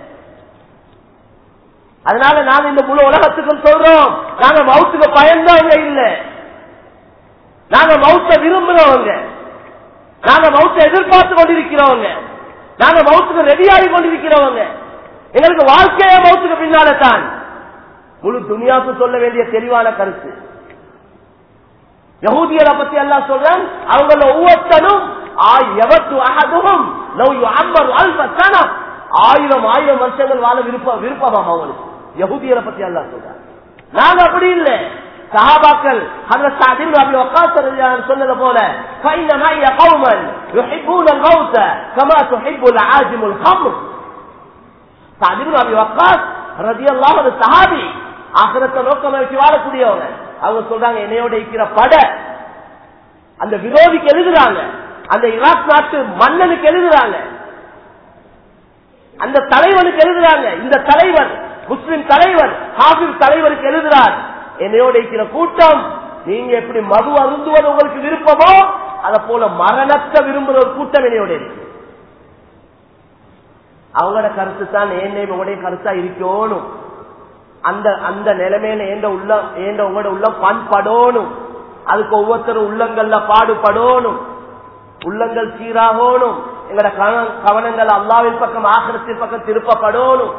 அதனால நாங்க இந்த முழு உலகத்துக்கும் சொல்றோம் நாங்க மவுத்துக்கு பயந்தவங்க இல்ல நாங்க மவுத்த விரும்புறவங்க நாங்க மவுத்த எதிர்பார்த்து கொண்டிருக்கிறவங்க நாங்க மவுத்துக்கு ரெடியாகி கொண்டிருக்கிறவங்க எங்களுக்கு வாழ்க்கைய மவுத்துக்கு பின்னால தான் முழு துணியாக்கு சொல்ல வேண்டிய தெளிவான கருத்து யகூதியரை பத்தி எல்லாம் சொல்றேன் அவங்கள ஒவ்வொருத்தனும் எவத்து அகதும் ஆயிரம் ஆயிரம் வருஷங்கள் வாழ விருப்பம் விருப்பமாம் அவங்களுக்கு யகுதியரை பத்தி எல்லாம் சொல்றாங்க நாங்க அப்படி இல்லை சஹாபாக்கள் சொன்னது போல சஹாபி ஆசிரத்தை நோக்கம் வச்சு வாழக்கூடியவங்க அவங்க சொல்றாங்க என்னையோட இருக்கிற பட அந்த விரோதிக்கு எழுதுறாங்க அந்த ஈராக் நாட்டு மன்னனுக்கு எழுதுறாங்க அந்த தலைவனுக்கு எழுதுறாங்க இந்த தலைவர் முஸ்லிம் தலைவர் ஹாபிப் தலைவருக்கு எழுதுறார் என்னையோட இருக்கிற கூட்டம் நீங்க எப்படி மது அருந்துவது உங்களுக்கு விருப்பமோ அத போல மரணத்தை விரும்புற ஒரு கூட்டம் என்னையோட இருக்கு அவங்களோட கருத்து தான் ஏன் உங்களுடைய கருத்தா இருக்கணும் அந்த அந்த நிலைமையில ஏண்ட உள்ள ஏண்ட உங்களோட உள்ள பண்படணும் அதுக்கு ஒவ்வொருத்தரும் உள்ளங்கள்ல பாடுபடணும் உள்ளங்கள் சீராகணும் எங்களோட கவனங்கள் அல்லாவின் பக்கம் ஆக்கிரத்தின் பக்கம் திருப்பப்படணும்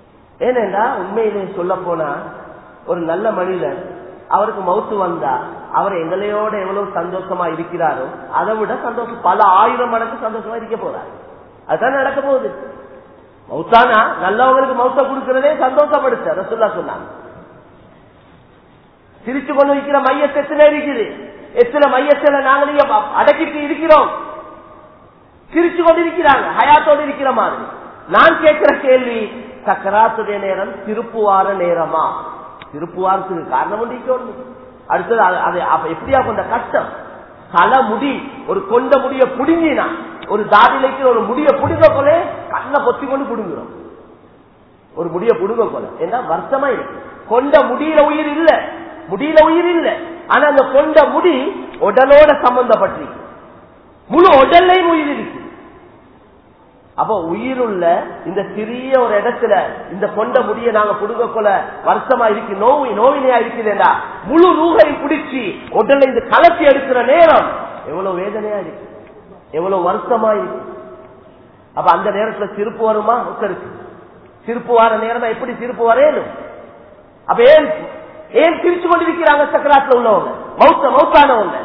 ஏனென்றா உண்மையிலே சொல்ல போனா ஒரு நல்ல மனிதன் அவருக்கு மவுத்து வந்தா அவர் எங்களையோட எவ்வளவு சந்தோஷமா இருக்கிறாரோ அதை விட சந்தோஷம் பல ஆயிரம் மடங்கு சந்தோஷமா இருக்க போறாரு அதுதான் நடக்க போகுது மௌத்தானா நல்லவங்களுக்கு மௌத்த கொடுக்கிறதே சந்தோஷப்படுத்த ரசுல்லா சொன்னாங்க சிரிச்சு கொண்டு இருக்கிற மையத்தை எத்தனை இருக்குது எத்தனை மையத்துல நாங்களே அடக்கிட்டு இருக்கிறோம் சிரிச்சு கொண்டு இருக்கிறாங்க ஹயாத்தோடு இருக்கிற மாதிரி நான் கேட்கிற கேள்வி சக்கராத்துடைய நேரம் திருப்புவார நேரமா திருப்புவாரத்துக்கு காரணம் ஒன்று அடுத்தது அது எப்படியா கொண்ட கஷ்டம் தலை முடி ஒரு கொண்ட முடிய புடுங்கினா ஒரு தாடிலைக்கு ஒரு முடிய புடுங்க போல கண்ணை பொத்தி கொண்டு புடுங்குறோம் ஒரு முடிய புடுங்க போல ஏன்னா வருஷமா இருக்கு கொண்ட முடியில உயிர் இல்ல முடியில உயிர் இல்ல ஆனா அந்த கொண்ட முடி உடலோட சம்பந்தப்பட்டிருக்கு முழு உடல்லையும் உயிர் இருக்கு அப்ப உயிருள்ள இந்த சிறிய ஒரு இடத்துல இந்த கொண்ட முடிய நாங்க புடுங்க கொள்ள வருஷமா இருக்கு நோய் நோயினையா இருக்குதுண்டா முழு ரூகை பிடிச்சி உடல்ல இந்த கலத்தி எடுக்கிற நேரம் எவ்வளவு வேதனையா இருக்கு எவ்வளவு வருஷமா இருக்கு அப்ப அந்த நேரத்துல சிரிப்பு வருமா ஒருத்தருக்கு சிரிப்பு வர நேரம் எப்படி சிரிப்பு வரையணும் அப்ப ஏன் ஏன் சிரிச்சு கொண்டிருக்கிறாங்க சக்கராத்துல உள்ளவங்க மௌத்த மௌத்தானவங்க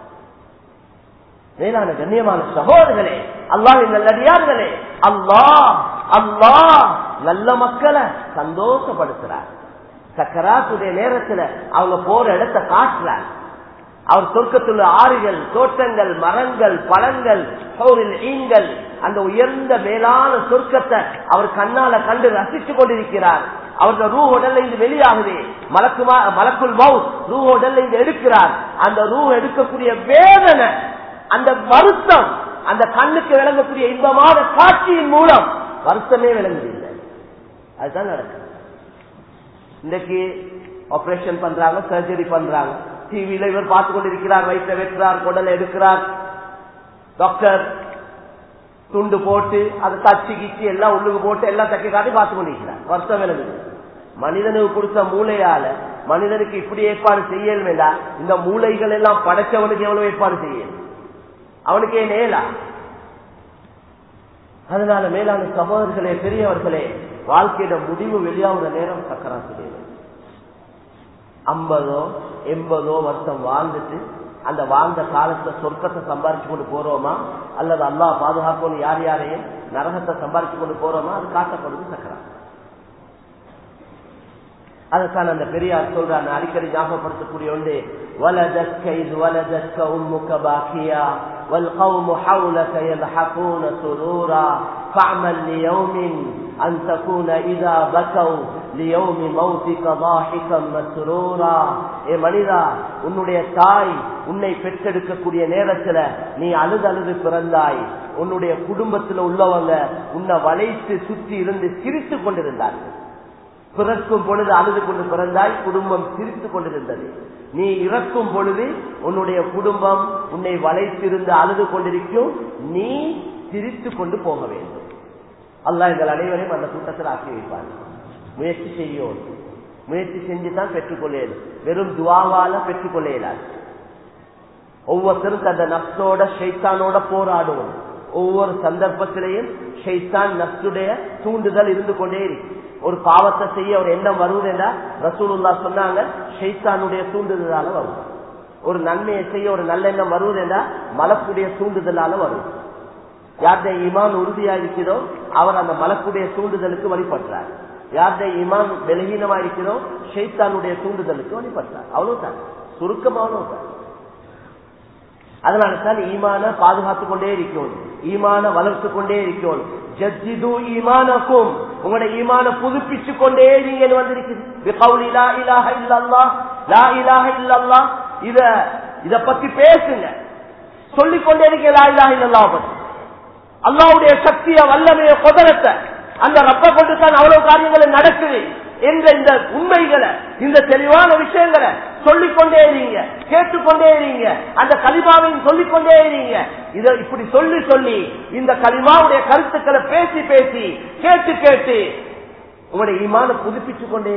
மேலான கண்ணியமான சகோதரர்களே அல்லாஹ் நல்லடியார்களே அல்லாஹ் அல்லாஹ் நல்ல மக்களை சந்தோஷப்படுத்துறார் சக்கராத்துடைய நேரத்துல அவங்க போற இடத்தை காட்டுறார் அவர் சொர்க்கத்துள்ள ஆறுகள் தோட்டங்கள் மரங்கள் பழங்கள் ஈங்கள் அந்த உயர்ந்த மேலான சொர்க்கத்தை அவர் கண்ணால கண்டு ரசித்துக் கொண்டிருக்கிறார் அவருடைய ரூ உடல்ல இருந்து வெளியாகுது மலக்குமா மலக்குள் மவுத் ரூ உடல்ல இருந்து எடுக்கிறார் அந்த ரூ எடுக்கக்கூடிய வேதனை அந்த வருத்தம் அந்த கண்ணுக்கு விளங்கக்கூடிய இன்பமான காட்சியின் மூலம் வருத்தமே விளங்குதில்லை அதுதான் நடக்குது இன்னைக்கு ஆபரேஷன் பண்றாங்க சர்ஜரி பண்றாங்க டிவியில இவர் பார்த்து கொண்டிருக்கிறார் வயிற்ற வெட்டுறார் குடலை எடுக்கிறார் டாக்டர் துண்டு போட்டு அதை தச்சு கிச்சு எல்லாம் உள்ளுக்கு போட்டு எல்லாம் தக்கி காட்டி பார்த்து கொண்டிருக்கிறார் வருஷம் விளங்குது மனிதனுக்கு கொடுத்த மூளையால மனிதனுக்கு இப்படி ஏற்பாடு செய்யல் வேண்டாம் இந்த மூளைகள் எல்லாம் படைச்சவனுக்கு எவ்வளவு ஏற்பாடு செய்யணும் அவனுக்கே நேலா அதனால மேலான சகோதரர்களே பெரியவர்களே வாழ்க்கையிட முடிவு வெளியாகிற நேரம் சக்கராத்து ஐம்பதோ எண்பதோ வருஷம் வாழ்ந்துட்டு அந்த வாழ்ந்த காலத்துல சொர்க்கத்தை சம்பாரிச்சு கொண்டு போறோமா அல்லது அல்லா பாதுகாக்கணும் யார் யாரையும் நரகத்தை சம்பாரிச்சு கொண்டு போறோமா அது காட்டப்படுது சக்கரா அதைத்தான் அந்த பெரியார் சொல்றான் அடிக்கடி ஞாபகப்படுத்தக்கூடிய ஒன்று ولدتك إذ ولدتك أمك باكيا والقوم حولك يضحكون سرورا فاعمل ليوم أن تكون إذا بكوا ليوم موتك ضاحكا مسرورا ஏ மனிதா உன்னுடைய தாய் உன்னை பெற்றெடுக்கக்கூடிய நேரத்துல நீ அழுது அழுது பிறந்தாய் உன்னுடைய குடும்பத்துல உள்ளவங்க உன்னை வளைத்து சுற்றி இருந்து சிரித்து கொண்டிருந்தார்கள் பிறக்கும் பொழுது அழுது கொண்டு பிறந்தாய் குடும்பம் சிரித்துக் கொண்டிருந்தது நீ இறக்கும் பொழுது உன்னுடைய குடும்பம் உன்னை வளைத்திருந்து அழுது கொண்டிருக்கும் நீ சிரித்துக் கொண்டு போக வேண்டும் அல்லாஹ் எங்கள் அனைவரையும் அந்த கூட்டத்தில் ஆக்கி வைப்பார் முயற்சி செய்யும் முயற்சி செஞ்சுதான் பெற்றுக்கொள்ளேன் வெறும் துவாவால பெற்றுக்கொள்ள இயலாது ஒவ்வொருத்தரும் தந்த நப்சோட ஷைத்தானோட போராடுவோம் ஒவ்வொரு சந்தர்ப்பத்திலையும் ஷைத்தான் நப்சுடைய தூண்டுதல் இருந்து கொண்டே இருக்கு ஒரு பாவத்தை செய்ய ஒரு எண்ணம் வருவதுன்னா ரசூலுல்லா சொன்னாங்க ஷைத்தானுடைய தூண்டுதலால வரும் ஒரு நன்மையை செய்ய ஒரு நல்லெண்ணம் வருவதுன்னா மலக்குடைய தூண்டுதலால வரும் யாருடைய இமான் உறுதியா இருக்கிறதோ அவர் அந்த மலக்குடைய தூண்டுதலுக்கு வழிபடுறார் யாருடைய இமான் பலகீனமா இருக்கிறதோ ஷைத்தானுடைய தூண்டுதலுக்கு வழிபடுறார் அவ்வளவுதான் சுருக்கம் அவ்வளவுதான் அதனால தான் ஈமான பாதுகாத்துக் கொண்டே இருக்கணும் ஈமான வளர்த்து கொண்டே இருக்கணும் ஜஜ்ஜிது ஈமானக்கும் உங்களோட ஈமான புதுப்பிச்சு கொண்டே நீங்க வந்திருக்குது இத இத பத்தி பேசுங்க சொல்லிக் கொண்டே இருக்க லா இலாஹ இல்லல்லா பத்தி அல்லாவுடைய சக்திய வல்லமைய குதரத்தை அந்த ரப்ப கொண்டு தான் அவ்வளவு காரியங்கள் நடக்குது என்ற இந்த உண்மைகளை இந்த தெளிவான விஷயங்களை சொல்லிக்கொண்டே இருங்க கேட்டுக்கொண்டே இருங்க அந்த கலிமாவையும் சொல்லிக்கொண்டே இருங்க இதை இப்படி சொல்லி சொல்லி இந்த கலிமாவுடைய கருத்துக்களை பேசி பேசி கேட்டு கேட்டு உங்களுடைய ஈமான புதுப்பிச்சுக் கொண்டே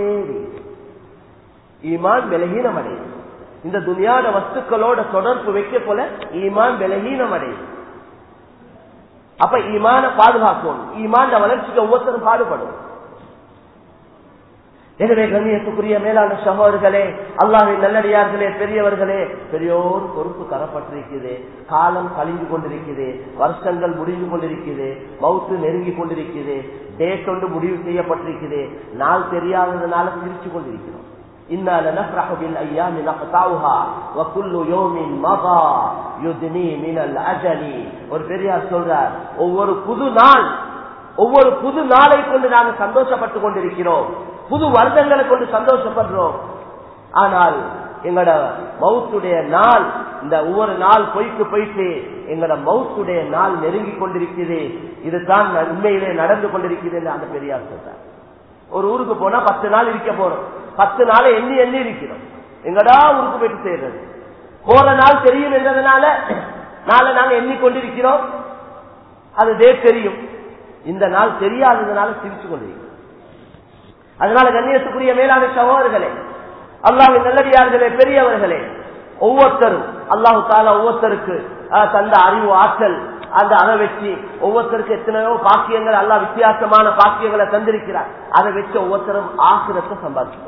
ஈமான் விலகீனம் அடையும் இந்த துணியான வஸ்துக்களோட தொடர்பு வைக்க போல ஈமான் விலகீனம் அடையும் அப்ப ஈமான பாதுகாக்கணும் ஈமான வளர்ச்சிக்கு ஒவ்வொருத்தரும் பாடுபடும் எனவே கண்ணியத்துக்குரிய மேலான சகோதரர்களே அல்லாவின் நல்லடியார்களே பெரியவர்களே பெரியோர் பொறுப்பு தரப்பட்டிருக்குது காலம் கழிந்து கொண்டிருக்குது வருஷங்கள் முடிந்து கொண்டிருக்குது மவுத்து நெருங்கி கொண்டிருக்குது டேட் ஒன்று முடிவு செய்யப்பட்டிருக்குது நாள் தெரியாததுனால சிரிச்சு கொண்டிருக்கிறோம் إنا لنفرح بالأيام نقطعها وكل يوم مضى يدني من الأجل ஒரு பெரியார் சொல்றார் ஒவ்வொரு புது நாள் ஒவ்வொரு புது நாளை கொண்டு நாங்கள் சந்தோஷப்பட்டு கொண்டிருக்கிறோம் புது வருடங்களை கொண்டு சந்தோஷப்படுறோம் ஆனால் எங்களோட மவுத்துடைய நாள் இந்த ஒவ்வொரு நாள் போயிட்டு போயிட்டு எங்களோட மவுத்துடைய நாள் நெருங்கி கொண்டிருக்குது இதுதான் உண்மையிலே நடந்து கொண்டிருக்குது என்று அந்த பெரியார் சொல்றார் ஒரு ஊருக்கு போனா பத்து நாள் இருக்க போறோம் பத்து நாளை எண்ணி எண்ணி இருக்கிறோம் எங்கடா ஊருக்கு போயிட்டு சேர்றது போற நாள் தெரியும் என்றதுனால நாளை நாங்க எண்ணிக்கொண்டிருக்கிறோம் அது டேட் தெரியும் இந்த நாள் தெரியாததுனால சிரிச்சு கொண்டிருக்கிறோம் அதனால கண்ணியத்துக்குரிய மேலான சகோதரர்களே அல்லாஹின் நல்லடியார்களே பெரியவர்களே ஒவ்வொருத்தரும் அல்லாஹு தாலா ஒவ்வொருத்தருக்கு தந்த அறிவு ஆற்றல் அந்த அதை வச்சு ஒவ்வொருத்தருக்கு எத்தனையோ பாக்கியங்கள் அல்லா வித்தியாசமான பாக்கியங்களை தந்திருக்கிறார் அதை வச்சு ஒவ்வொருத்தரும் ஆசிரத்தை சம்பாதிக்கணும்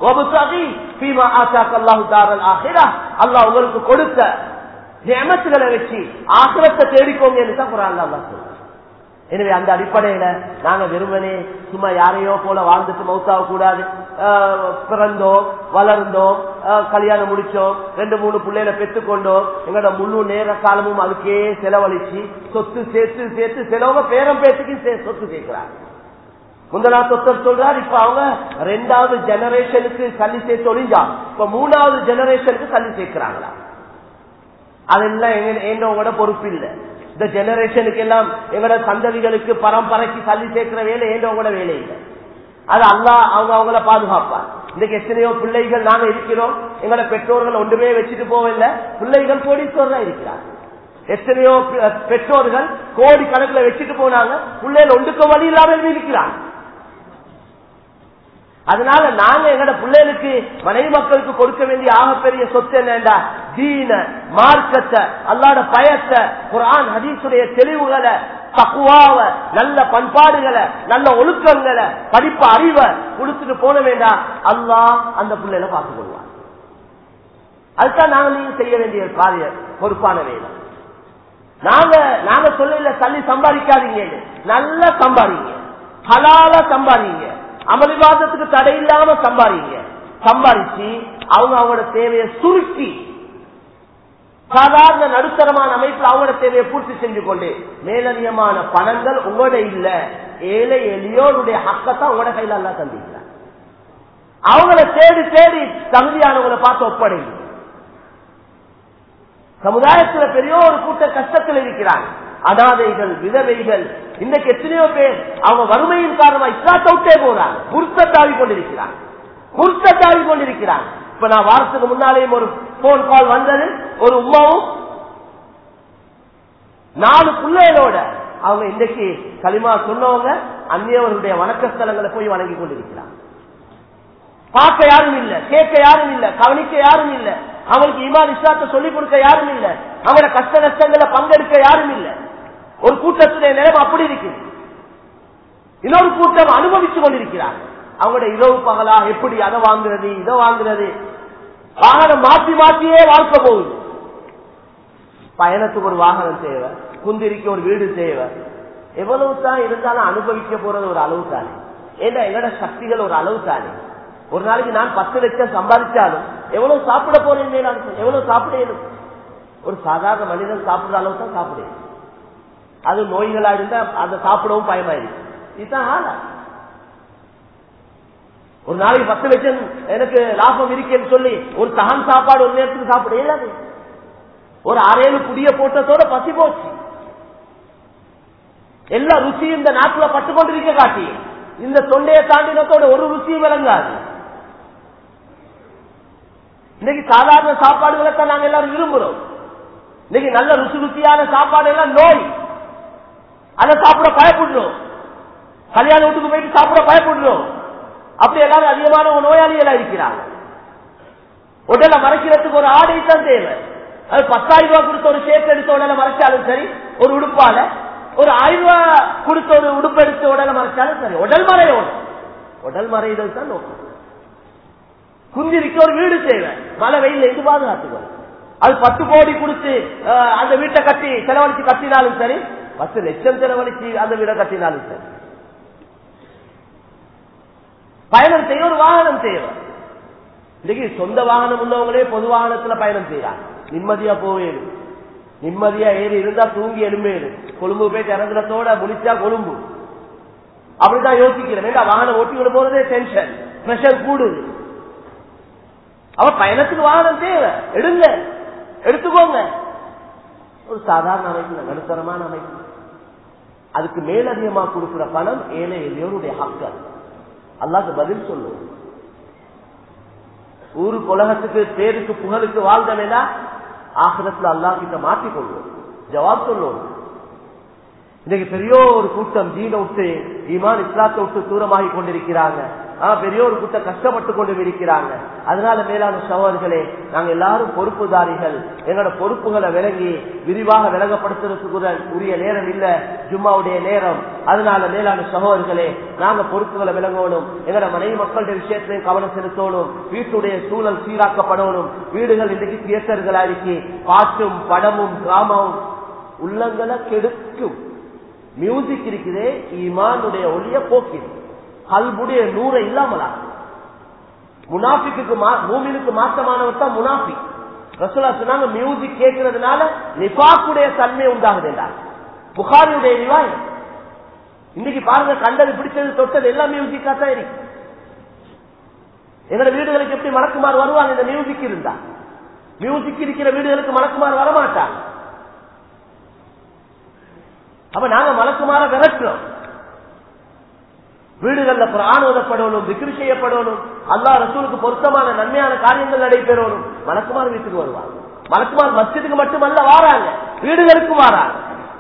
அல்லாஹ் உங்களுக்கு கொடுத்த நியமத்துகளை வச்சு ஆசிரத்தை தேடிக்கோங்க என்று தான் குரான் அல்லா சொல்ற எனவே அந்த அடிப்படையில நாங்க வெறுமனே சும்மா யாரையோ போல வாழ்ந்துட்டு மௌத்தாக கூடாது பிறந்தோம் வளர்ந்தோம் கல்யாணம் முடிச்சோம் ரெண்டு மூணு பிள்ளைகளை பெற்றுக்கொண்டோம் எங்களோட முழு நேர காலமும் அதுக்கே செலவழிச்சு சொத்து சேர்த்து சேர்த்து செலவங்க பேரம் பேத்துக்கு சொத்து சேர்க்கிறாங்க முந்தனா சொத்தர் சொல்றாரு இப்ப அவங்க ரெண்டாவது ஜெனரேஷனுக்கு கல்வி சேர்த்து ஒழிஞ்சா இப்ப மூணாவது ஜெனரேஷனுக்கு கல்வி சேர்க்கிறாங்களா அதெல்லாம் எங்களோட பொறுப்பு இல்லை இந்த ஜெனரேஷனுக்கு எல்லாம் எங்களோட சந்ததிகளுக்கு பரம்பரைக்கு கல்வி சேர்க்கிற வேலை ஏண்டவங்களோட வேலை இல்லை அது அல்லா அவங்க அவங்கள பாதுகாப்பார் இன்னைக்கு எத்தனையோ பிள்ளைகள் நாங்க இருக்கிறோம் எங்களோட பெற்றோர்கள் ஒன்றுமே வச்சுட்டு போவில்லை பிள்ளைகள் கோடீஸ்வரா இருக்கிறார் எத்தனையோ பெற்றோர்கள் கோடி கணக்குல வச்சுட்டு போனாங்க பிள்ளைகள் ஒன்றுக்க வழி இல்லாமல் இருக்கிறாங்க அதனால நாங்க எங்கட பிள்ளைகளுக்கு மனைவி மக்களுக்கு கொடுக்க வேண்டிய ஆகப்பெரிய சொத்து என்னண்டா தீன மார்க்கத்தை அல்லாட பயத்தை குரான் ஹதீசுடைய தெளிவுகளை தக்குவாவ நல்ல பண்பாடுகளை நல்ல ஒழுக்கங்களை படிப்பு அறிவை கொடுத்துட்டு போன வேண்டாம் அல்லாஹ் அந்த பிள்ளைகளை பார்த்துக் கொள்வார் அதுதான் நாங்க நீங்க செய்ய வேண்டிய காரிய பொறுப்பான வேலை நாங்க நாங்க சொல்லல தள்ளி சம்பாதிக்காதீங்க நல்லா சம்பாதிங்க ஹலால சம்பாதிங்க அமளிவாதத்துக்கு தடை இல்லாம சம்பாதிங்க சம்பாதிச்சு அவங்க அவங்களோட தேவையை சுருக்கி சாதாரண நடுத்தரமான அமைப்பில் அவங்களோட தேவையை பூர்த்தி செஞ்சு கொண்டு மேலதிகமான பணங்கள் உங்களோட இல்ல ஏழை எளியோருடைய ஹக்கத்தான் உங்களோட கையில எல்லாம் தந்திக்கிறார் அவங்கள தேடி தேடி தகுதியானவங்களை பார்த்து ஒப்படைங்க சமுதாயத்துல பெரிய ஒரு கூட்ட கஷ்டத்தில் இருக்கிறாங்க அனாதைகள் விதவைகள் இன்றைக்கு எத்தனையோ பேர் அவங்க வறுமையின் காரணமா இஸ்லாத்தை விட்டே போறாங்க குருத்தத்தாவி கொண்டிருக்கிறாங்க குருத்தத்தாவி கொண்டிருக்கிறாங்க இப்ப நான் வாரத்துக்கு முன்னாலேயும் ஒரு போன் கால் வந்தது ஒரு உமாவும் நாலு பிள்ளைகளோட அவங்க இன்றைக்கு களிமா சொன்னவங்க அந்நியவர்களுடைய வணக்க ஸ்தலங்களை போய் வணங்கி கொண்டிருக்கிறாங்க பார்க்க யாரும் இல்ல கேட்க யாரும் இல்ல கவனிக்க யாரும் இல்ல அவங்களுக்கு இமான் இஸ்லாத்தை சொல்லிக் கொடுக்க யாரும் இல்ல அவங்களோட கஷ்ட நஷ்டங்களை பங்கெடுக்க யாரும் இல்ல ஒரு கூட்டத்துடைய நிலைமை அப்படி இருக்கு இன்னொரு கூட்டம் அனுபவிச்சு கொண்டிருக்கிறார் அவங்களோட இரவு பகலா எப்படி அதை வாங்குறது இதை வாங்குறது வாகனம் மாற்றி மாற்றியே வாழ்க்கை போகுது பயணத்துக்கு ஒரு வாகனம் தேவை குந்திரிக்கு ஒரு வீடு தேவை எவ்வளவு தான் இருந்தாலும் அனுபவிக்க போறது ஒரு அளவு தானே ஏன்னா எங்களோட சக்திகள் ஒரு அளவு தானே ஒரு நாளைக்கு நான் பத்து லட்சம் சம்பாதிச்சாலும் எவ்வளவு சாப்பிட போறேன் எவ்வளவு சாப்பிடணும் ஒரு சாதாரண மனிதன் சாப்பிடுற அளவு தான் சாப்பிடுவேன் அது நோய்களா இருந்தா அதை சாப்பிடவும் பயமாயிருக்கு இதுதான் ஆளா ஒரு நாளைக்கு பத்து லட்சம் எனக்கு லாபம் இருக்கேன்னு சொல்லி ஒரு தகன் சாப்பாடு ஒரு நேரத்துக்கு சாப்பிட இயலாது ஒரு அரையலு புதிய போட்டத்தோட பசி போச்சு எல்லா ருசியும் இந்த நாட்டுல பட்டு கொண்டிருக்க காட்டி இந்த தொண்டையை தாண்டினத்தோட ஒரு ருசியும் விளங்காது இன்னைக்கு சாதாரண சாப்பாடுகளை தான் நாங்க எல்லாரும் விரும்புறோம் இன்னைக்கு நல்ல ருசி ருசியான சாப்பாடு எல்லாம் நோய் அதை சாப்பிட பயப்படுறோம் கல்யாண வீட்டுக்கு போயிட்டு சாப்பிட பயப்படுறோம் அப்படி எல்லாரும் அதிகமான நோயாளிகளா இருக்கிறாங்க உடலை மறைக்கிறதுக்கு ஒரு ஆடை தான் தேவை அது பத்தாயிரம் ரூபாய் கொடுத்த ஒரு சேத்து எடுத்த உடலை மறைச்சாலும் சரி ஒரு உடுப்பால ஒரு ஆயிரம் ரூபாய் கொடுத்த ஒரு உடுப்பு எடுத்து உடலை மறைச்சாலும் சரி உடல் மறையோடு உடல் மறைதல் தான் நோக்கம் குந்திரிக்க ஒரு வீடு தேவை மழை வெயில இருந்து பாதுகாத்துக்கணும் அது பத்து கோடி கொடுத்து அஹ், அந்த வீட்டை கட்டி செலவழிச்சு கட்டினாலும் சரி பத்து லட்சம் செலவழிச்சு அந்த வீடை கட்டினாலும் சரி பயணம் செய்ய ஒரு வாகனம் தேவை இன்னைக்கு சொந்த வாகனம் உள்ளவங்களே பொது வாகனத்துல பயணம் செய்யறாங்க நிம்மதியா போவேடு நிம்மதியா ஏறி இருந்தா தூங்கி எலும்பேடு கொழும்பு போய் இறங்குறதோட முடிச்சா கொழும்பு அப்படிதான் யோசிக்கிறேன் வேண்டாம் வாகனம் ஓட்டி போறதே டென்ஷன் பிரஷர் கூடுது அவ பயணத்துக்கு வாகனம் தேவை எடுங்க எடுத்துக்கோங்க ஒரு சாதாரண அமைப்பு நடுத்தரமான அமைப்பு அதுக்கு மேலதிகமா கொடுக்கிற பணம் ஏழை எளியோருடைய ஹக்கல் அல்லாக்கு பதில் சொல்லும் ஊரு உலகத்துக்கு பேருக்கு புகழுக்கு வாழ்ந்தனா ஆகிரத்துல அல்லா கிட்ட மாற்றிக்கொள்வோம் ஜவாப் சொல்லுவோம் இன்னைக்கு பெரிய ஒரு கூட்டம் ஜீனை விட்டு ஈமான் இஸ்லாத்தை விட்டு தூரமாகி கொண்டிருக்கிறாங்க ஆஹ் பெரிய ஒரு கூட்டம் கஷ்டப்பட்டு கொண்டு இருக்கிறாங்க அதனால மேலான சகோதரர்களே நாங்க எல்லாரும் பொறுப்புதாரிகள் எங்களோட பொறுப்புகளை விளங்கி விரிவாக விளங்கப்படுத்துறதுக்கு உரிய நேரம் இல்ல ஜும்மாவுடைய நேரம் அதனால மேலான சகோதரர்களே நாங்க பொறுப்புகளை விளங்கணும் எங்களோட மனைவி மக்களுடைய விஷயத்திலையும் கவனம் செலுத்தணும் வீட்டுடைய சூழல் சீராக்கப்படணும் வீடுகள் இன்றைக்கு தியேட்டர்களா இருக்கு பாட்டும் படமும் டிராமாவும் உள்ளங்களை கெடுக்கும் மியூசிக் இருக்குதே ஈமானுடைய ஒளிய போக்கிது கல்புடைய நூறை இல்லாமலா முனாஃபிக்கு மூமினுக்கு மாற்றமானவர் தான் முனாஃபி ரசோலா சொன்னாங்க மியூசிக் கேட்கறதுனால நிபாக்குடைய தன்மை உண்டாகுது என்றார் புகாரியுடைய நிவாய் இன்னைக்கு பாருங்க கண்டது பிடிச்சது தொட்டது எல்லாம் மியூசிக்கா தான் இருக்கு எங்களோட வீடுகளுக்கு எப்படி மலக்குமார் வருவாங்க இந்த மியூசிக் இருந்தா மியூசிக் இருக்கிற வீடுகளுக்கு மலக்குமார் வரமாட்டாங்க அப்ப நாங்க மலக்குமார விரட்டுறோம் வீடுகள்ல குரான் ஓதப்படணும் திக்ரு செய்யப்படணும் அல்லா ரசூலுக்கு பொருத்தமான நன்மையான காரியங்கள் நடைபெறணும் மலக்குமார் வீட்டுக்கு வருவாங்க மலக்குமார் மஸ்ஜிதுக்கு மட்டுமல்ல வாராங்க வீடுகளுக்கும் வாராங்க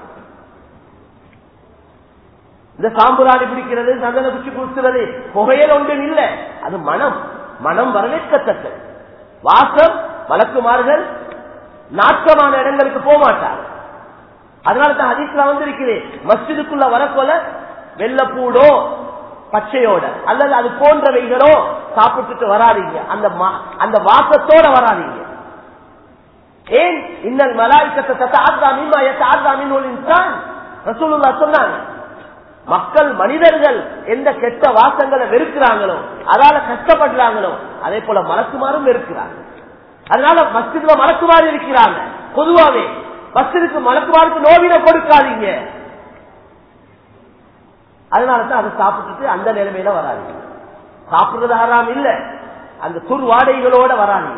இந்த சாம்புராணி பிடிக்கிறது சந்தன குச்சி குடிக்கிறது புகையல் ஒன்றும் இல்லை அது மனம் மனம் வரவேற்கத்தக்கது வாசம் வழக்குமார்கள் நாட்டமான இடங்களுக்கு போக மாட்டார் அதனால தான் ஹதீஸ்ல வந்திருக்கிறேன் மஸ்ஜிதுக்குள்ள வரக்கொல வெள்ளப்பூடோ பச்சையோட அல்லது அது போன்றவைகளோ சாப்பிட்டுட்டு வராதீங்க அந்த அந்த வாசத்தோட வராதீங்க ஏன் இன்னல் மலாய்க்கத்தை தத்தாத்தா மீமா எத்தாத்தா மீன் இன்சான் ரசூலுல்லா சொன்னாங்க மக்கள் மனிதர்கள் எந்த கெட்ட வாசங்களை வெறுக்கிறாங்களோ அதால கஷ்டப்படுறாங்களோ அதே போல மலக்குமாரும் வெறுக்கிறாங்க அதனால மஸ்ஜித்ல மலக்குமாறு இருக்கிறாங்க பொதுவாவே மஸ்ஜிதுக்கு மலக்குமாருக்கு நோவின கொடுக்காதீங்க அதனாலதான் அதை சாப்பிட்டுட்டு அந்த நிலைமையில வராதீங்க சாப்பிடுறது ஹராம் இல்ல அந்த துர் வாடகைகளோட வராதீங்க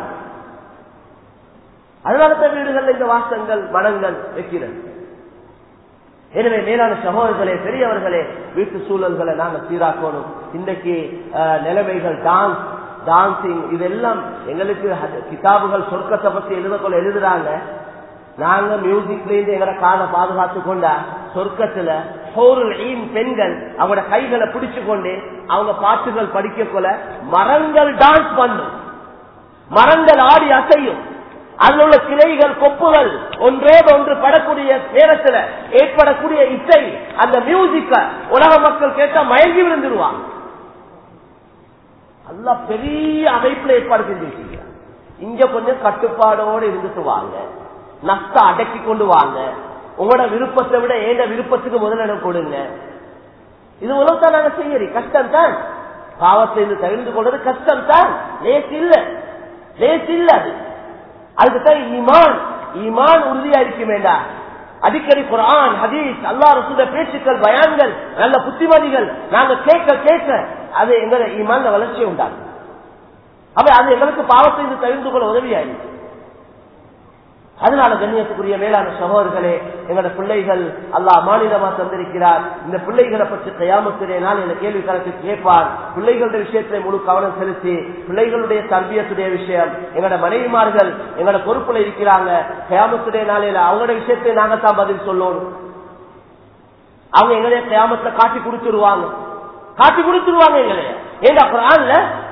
அதனாலதான் வீடுகள்ல இந்த வாசங்கள் மனங்கள் வைக்கிறது எனவே மேலான சகோதரர்களே பெரியவர்களே வீட்டு சூழல்களை நாங்க சீராக்கணும் இன்றைக்கு நிலைமைகள் டான்ஸ் டான்சிங் இதெல்லாம் எங்களுக்கு கிதாபுகள் சொர்க்கத்தை பத்தி எழுதக்கொள்ள எழுதுறாங்க நாங்க மியூசிக்ல இருந்து எங்களை காதை பாதுகாத்து கொண்டா சொர்க்கத்துல பெண்கள் அவங்களோட கைகளை பிடிச்சு கொண்டு அவங்க பாட்டுகள் படிக்க கொள்ள மரங்கள் டான்ஸ் பண்ணும் மரங்கள் ஆடி அசையும் அதில் உள்ள கிளைகள் கொப்புகள் ஒன்றோடு ஒன்று படக்கூடிய நேரத்தில் ஏற்படக்கூடிய இசை அந்த மியூசிக்க உலக மக்கள் கேட்டா மயங்கி விழுந்துருவாங்க அல்ல பெரிய அமைப்புல ஏற்பாடு செஞ்சு வச்சிருக்கிறார் இங்க கொஞ்சம் கட்டுப்பாடோடு இருந்துட்டு வாங்க நஷ்ட அடக்கி கொண்டு வாங்க உங்களோட விருப்பத்தை விட ஏண்ட விருப்பத்துக்கு முதலிடம் கொடுங்க இது உலகத்தான் நாங்க செய்யறோம் கஷ்டம் தான் பாவத்தை இருந்து தவிர்த்து கொள்வது கஷ்டம் தான் லேஸ் இல்ல லேஸ் இல்ல அது அதுக்குதான் ஈமான் ஈமான் உறுதியா இருக்க வேண்டாம் அடிக்கடி குரான் ஹதீஸ் அல்லா ரசூத பேச்சுக்கள் பயான்கள் நல்ல புத்திமதிகள் நாங்க கேட்க கேட்க அது எங்களை ஈமான் வளர்ச்சியை உண்டாகும் அப்ப அது எங்களுக்கு பாவத்தை இருந்து தவிர்த்து கொள்ள உதவியாயிருக்கு அதனால கண்ணியத்துக்குரிய மேலான சகோதரர்களே எங்களோட பிள்ளைகள் அல்லாஹ் மாநிலமா தந்திருக்கிறார் இந்த பிள்ளைகளை பற்றி கயாமத்துடைய நாள் இந்த கேள்வி கணக்கு கேட்பார் பிள்ளைகளுடைய விஷயத்தை முழு கவனம் செலுத்தி பிள்ளைகளுடைய தர்பியத்துடைய விஷயம் எங்களோட மனைவிமார்கள் எங்களோட பொறுப்புல இருக்கிறாங்க கயாமத்துடைய நாளையில அவங்களோட விஷயத்தை நாங்க தான் பதில் சொல்லணும் அவங்க எங்களைய கயாமத்துல காட்டி கொடுத்துருவாங்க காட்டி கொடுத்துருவாங்க எங்களைய ஏண்டா குரான்ல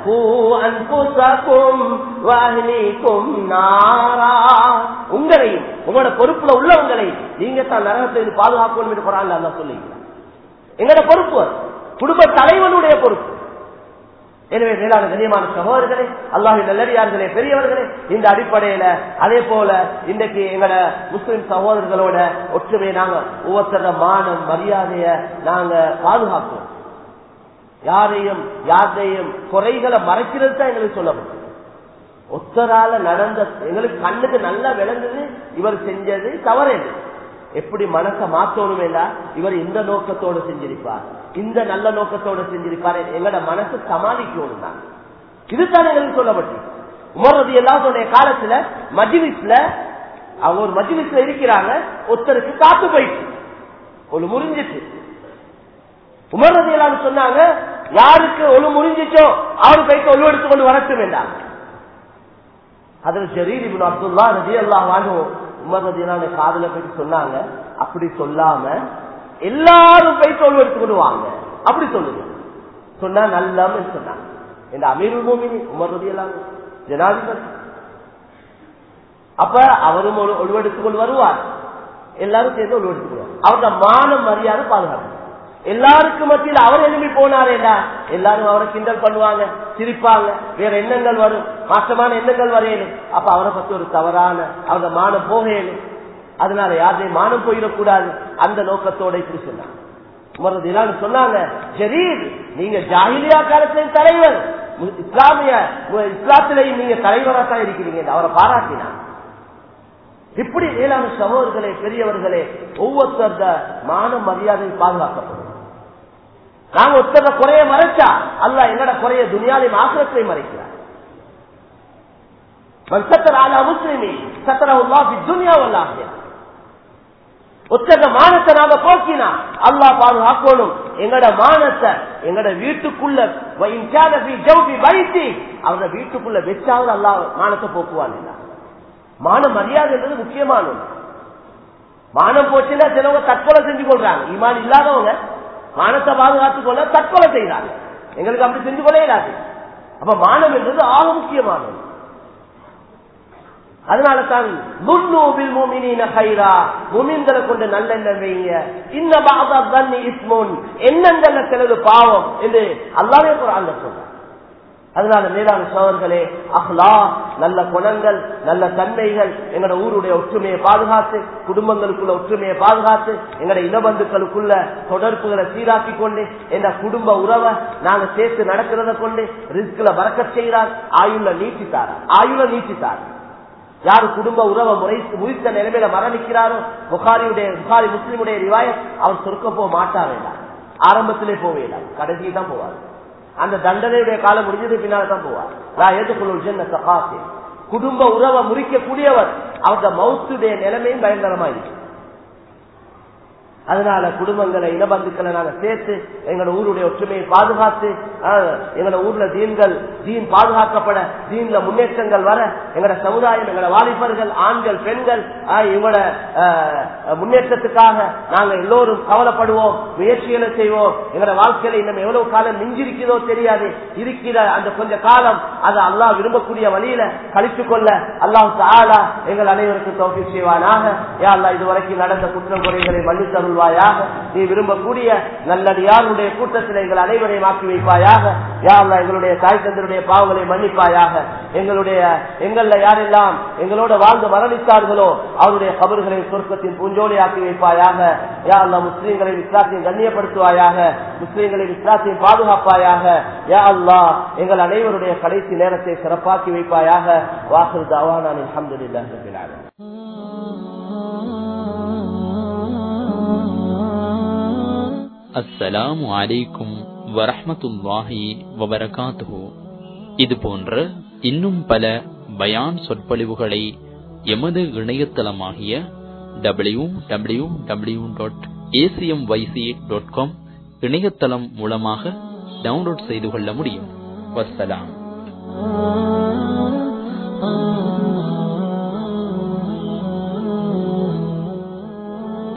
உங்களையும் உங்களோட பொறுப்புல உள்ளவங்களை நீங்க தான் நரகத்தை பாதுகாக்கணும் என்று குரான்ல அல்லா சொல்லிங்க எங்களோட பொறுப்பு குடும்ப தலைவனுடைய பொறுப்பு எனவே மேலான கண்ணியமான சகோதரர்களே அல்லாஹின் நல்லடியார்களே பெரியவர்களே இந்த அடிப்படையில அதே போல இன்றைக்கு எங்கட முஸ்லிம் சகோதரர்களோட ஒற்றுமை நாங்க ஒவ்வொருத்தர மானம் மரியாதைய நாங்க பாதுகாப்போம் யாரையும் யாரையும் குறைகளை மறைக்கிறது தான் எங்களுக்கு சொல்லப்படும் ஒத்தரால நடந்த எங்களுக்கு கண்ணுக்கு நல்லா விளங்குது இவர் செஞ்சது தவறு எப்படி மனசை மாத்தணும் இவர் இந்த நோக்கத்தோடு செஞ்சிருப்பார் இந்த நல்ல நோக்கத்தோடு செஞ்சிருப்பார் எங்களோட மனசு சமாளிக்கணும் தான் இதுதான் எங்களுக்கு சொல்லப்பட்டு உமர்றது எல்லாத்தோடைய காலத்துல மஜிலிஸ்ல அவங்க ஒரு மஜிலிஸ்ல இருக்கிறாங்க ஒருத்தருக்கு காத்து போயிட்டு ஒரு முறிஞ்சிட்டு உமர்றது எல்லாம் சொன்னாங்க யாருக்கு ஒழு முறிஞ்சிச்சோ அவரு போயிட்டு ஒழு எடுத்து கொண்டு வரட்டும் வேண்டாம் அதில் ஜரீர் இபின் அப்துல்லா ரதி எல்லாம் வாங்கும் உமர் ரதியான காதல போயிட்டு சொன்னாங்க அப்படி சொல்லாம எல்லாரும் போய் தோல்வி எடுத்துக்கொண்டு வாங்க அப்படி சொல்லுங்க சொன்னா நல்லன்னு சொன்னாங்க இந்த அமீர் மோமினி உமர் ரதி எல்லாம் ஜனாதிபதி அப்ப அவரும் ஒரு ஒழுவெடுத்துக்கொண்டு வருவார் எல்லாரும் சேர்ந்து ஒழுவெடுத்துக்கொள்வார் அவரோட மான மரியாதை பாதுகாப்பு எல்லாருக்கும் மத்தியில் அவர் எழுப்பி போனாரேடா எல்லாரும் அவரை கிண்டல் பண்ணுவாங்க சிரிப்பாங்க வேற எண்ணங்கள் வரும் மாற்றமான எண்ணங்கள் வரையணும் அப்ப அவரை பத்தி ஒரு தவறான அவங்க மானம் போகணும் அதனால யாரையும் மானம் போயிடக்கூடாது அந்த நோக்கத்தோட இப்படி சொன்னாங்க உமரது சொன்னாங்க சரி நீங்க ஜாகிலியா காலத்தின் தலைவர் இஸ்லாமிய இஸ்லாத்திலையும் நீங்க தலைவராக தான் இருக்கிறீங்க அவரை பாராட்டினாங்க இப்படி மேலான சகோதரர்களே பெரியவர்களே ஒவ்வொருத்தர மான மரியாதை பாதுகாக்கப்படும் நாங்க ஒருத்தர குறைய மறைச்சா அல்ல எங்கட குறைய துணியாலையும் ஆசிரத்தை மறைக்கிறார் ஒத்தக மானத்தை நாங்க போக்கினா அல்லா பாதுகாக்கணும் எங்கட மானத்தை எங்கட வீட்டுக்குள்ள வைத்தி அவங்க வீட்டுக்குள்ள வச்சாவது அல்லா மானத்தை போக்குவான் மான மரியாதை என்பது முக்கியமானது மானம் போச்சுன்னா சிலவங்க தற்கொலை செஞ்சு கொள்றாங்க ஈமான் இல்லாதவங்க மானத்தை பாதுகாத்துக் கொள்ள தற்கொலை செய்யறாங்க எங்களுக்கு அப்படி செஞ்சு கொள்ள இயலாது அப்ப மானம் என்பது ஆக முக்கியமானது அதனால தான் முமின்களை கொண்டு நல்லெண்ணம் வைங்க இந்த பாதி இஸ்மோன் எண்ணங்கள்ல சிலது பாவம் என்று அல்லாவே குரான் சொல்றாங்க அதனால மேலான சோழர்களே அஹ்லா நல்ல குணங்கள் நல்ல தன்மைகள் எங்களோட ஊருடைய ஒற்றுமையை பாதுகாத்து குடும்பங்களுக்குள்ள ஒற்றுமையை பாதுகாத்து எங்களோட இனபந்துக்களுக்குள்ள தொடர்புகளை சீராக்கி கொண்டு என்ற குடும்ப உறவை நாங்க சேர்த்து நடக்கிறத கொண்டு ரிஸ்கில வரக்க செய்கிறார் ஆயுள நீட்டித்தார் ஆயுள நீட்டித்தார் யாரு குடும்ப உறவை முறை முறித்த நிலைமையில மரணிக்கிறாரோ புகாரியுடைய புகாரி முஸ்லிமுடைய ரிவாயத் அவர் சொர்க்க போக மாட்டார் ஆரம்பத்திலே போவேன் கடைசியில் தான் போவார் அந்த தண்டனையுடைய காலம் முடிஞ்சது பின்னால தான் போவார் நான் ஏற்றுக்கொள்ள சகாசி குடும்ப உறவை முறிக்கக்கூடியவர் அவங்க மவுத்துடைய நிலைமையும் பயங்கரமா இருக்கு அதனால குடும்பங்களை இனபந்துக்களை நாங்க சேர்த்து எங்களோட ஊருடைய ஒற்றுமையை பாதுகாத்து எங்களோட ஊர்ல தீன்கள் தீன் பாதுகாக்கப்பட தீன்ல முன்னேற்றங்கள் வர எங்களோட சமுதாயம் எங்களோட வாலிபர்கள் ஆண்கள் பெண்கள் இவங்களோட முன்னேற்றத்துக்காக நாங்க எல்லோரும் கவலைப்படுவோம் முயற்சிகளை செய்வோம் எங்களோட வாழ்க்கையில இன்னும் எவ்வளவு காலம் மிஞ்சிருக்கிறதோ தெரியாது இருக்கிற அந்த கொஞ்ச காலம் அதை அல்லாஹ் விரும்பக்கூடிய வழியில கழித்துக் கொள்ள அல்லாஹ் ஆளா எங்கள் அனைவருக்கும் தோல்வி செய்வானாக யா அல்லா இதுவரைக்கும் நடந்த குற்றம் குறைகளை மன்னித்து அருள்வாயாக நீ விரும்பக்கூடிய நல்லடியாருடைய கூட்டத்தில் எங்கள் அனைவரையும் ஆக்கி வைப்பாயாக யா அல்லா எங்களுடைய தாய் தந்தருடைய பாவங்களை மன்னிப்பாயாக எங்களுடைய எங்கள்ல யாரெல்லாம் எங்களோட வாழ்ந்து மரணித்தார்களோ அவருடைய கபர்களை சொர்க்கத்தின் பூஞ்சோலை ஆக்கி வைப்பாயாக யா அல்லா முஸ்லீம்களை இஸ்லாத்தையும் கண்ணியப்படுத்துவாயாக முஸ்லீம்களை இஸ்லாத்தையும் பாதுகாப்பாயாக யா அல்லா எங்கள் அனைவருடைய கடைசி நேரத்தை சிறப்பாக்கி வைப்பாயாக வாசல் தவானான் அலமதுல்லாஹ் அஸ்ஸலாமு அலைக்கும் வரஹமத்துல்லாஹி வபரகாத்துஹு இது போன்ற இன்னும் பல பயான் சொற்பொழிவுகளை எமது இணையதளமாகிய W W W dot ACM YC dot com இணையதளம் மூலமாக டவுன்லோட் செய்து கொள்ள முடியும் வசலாம்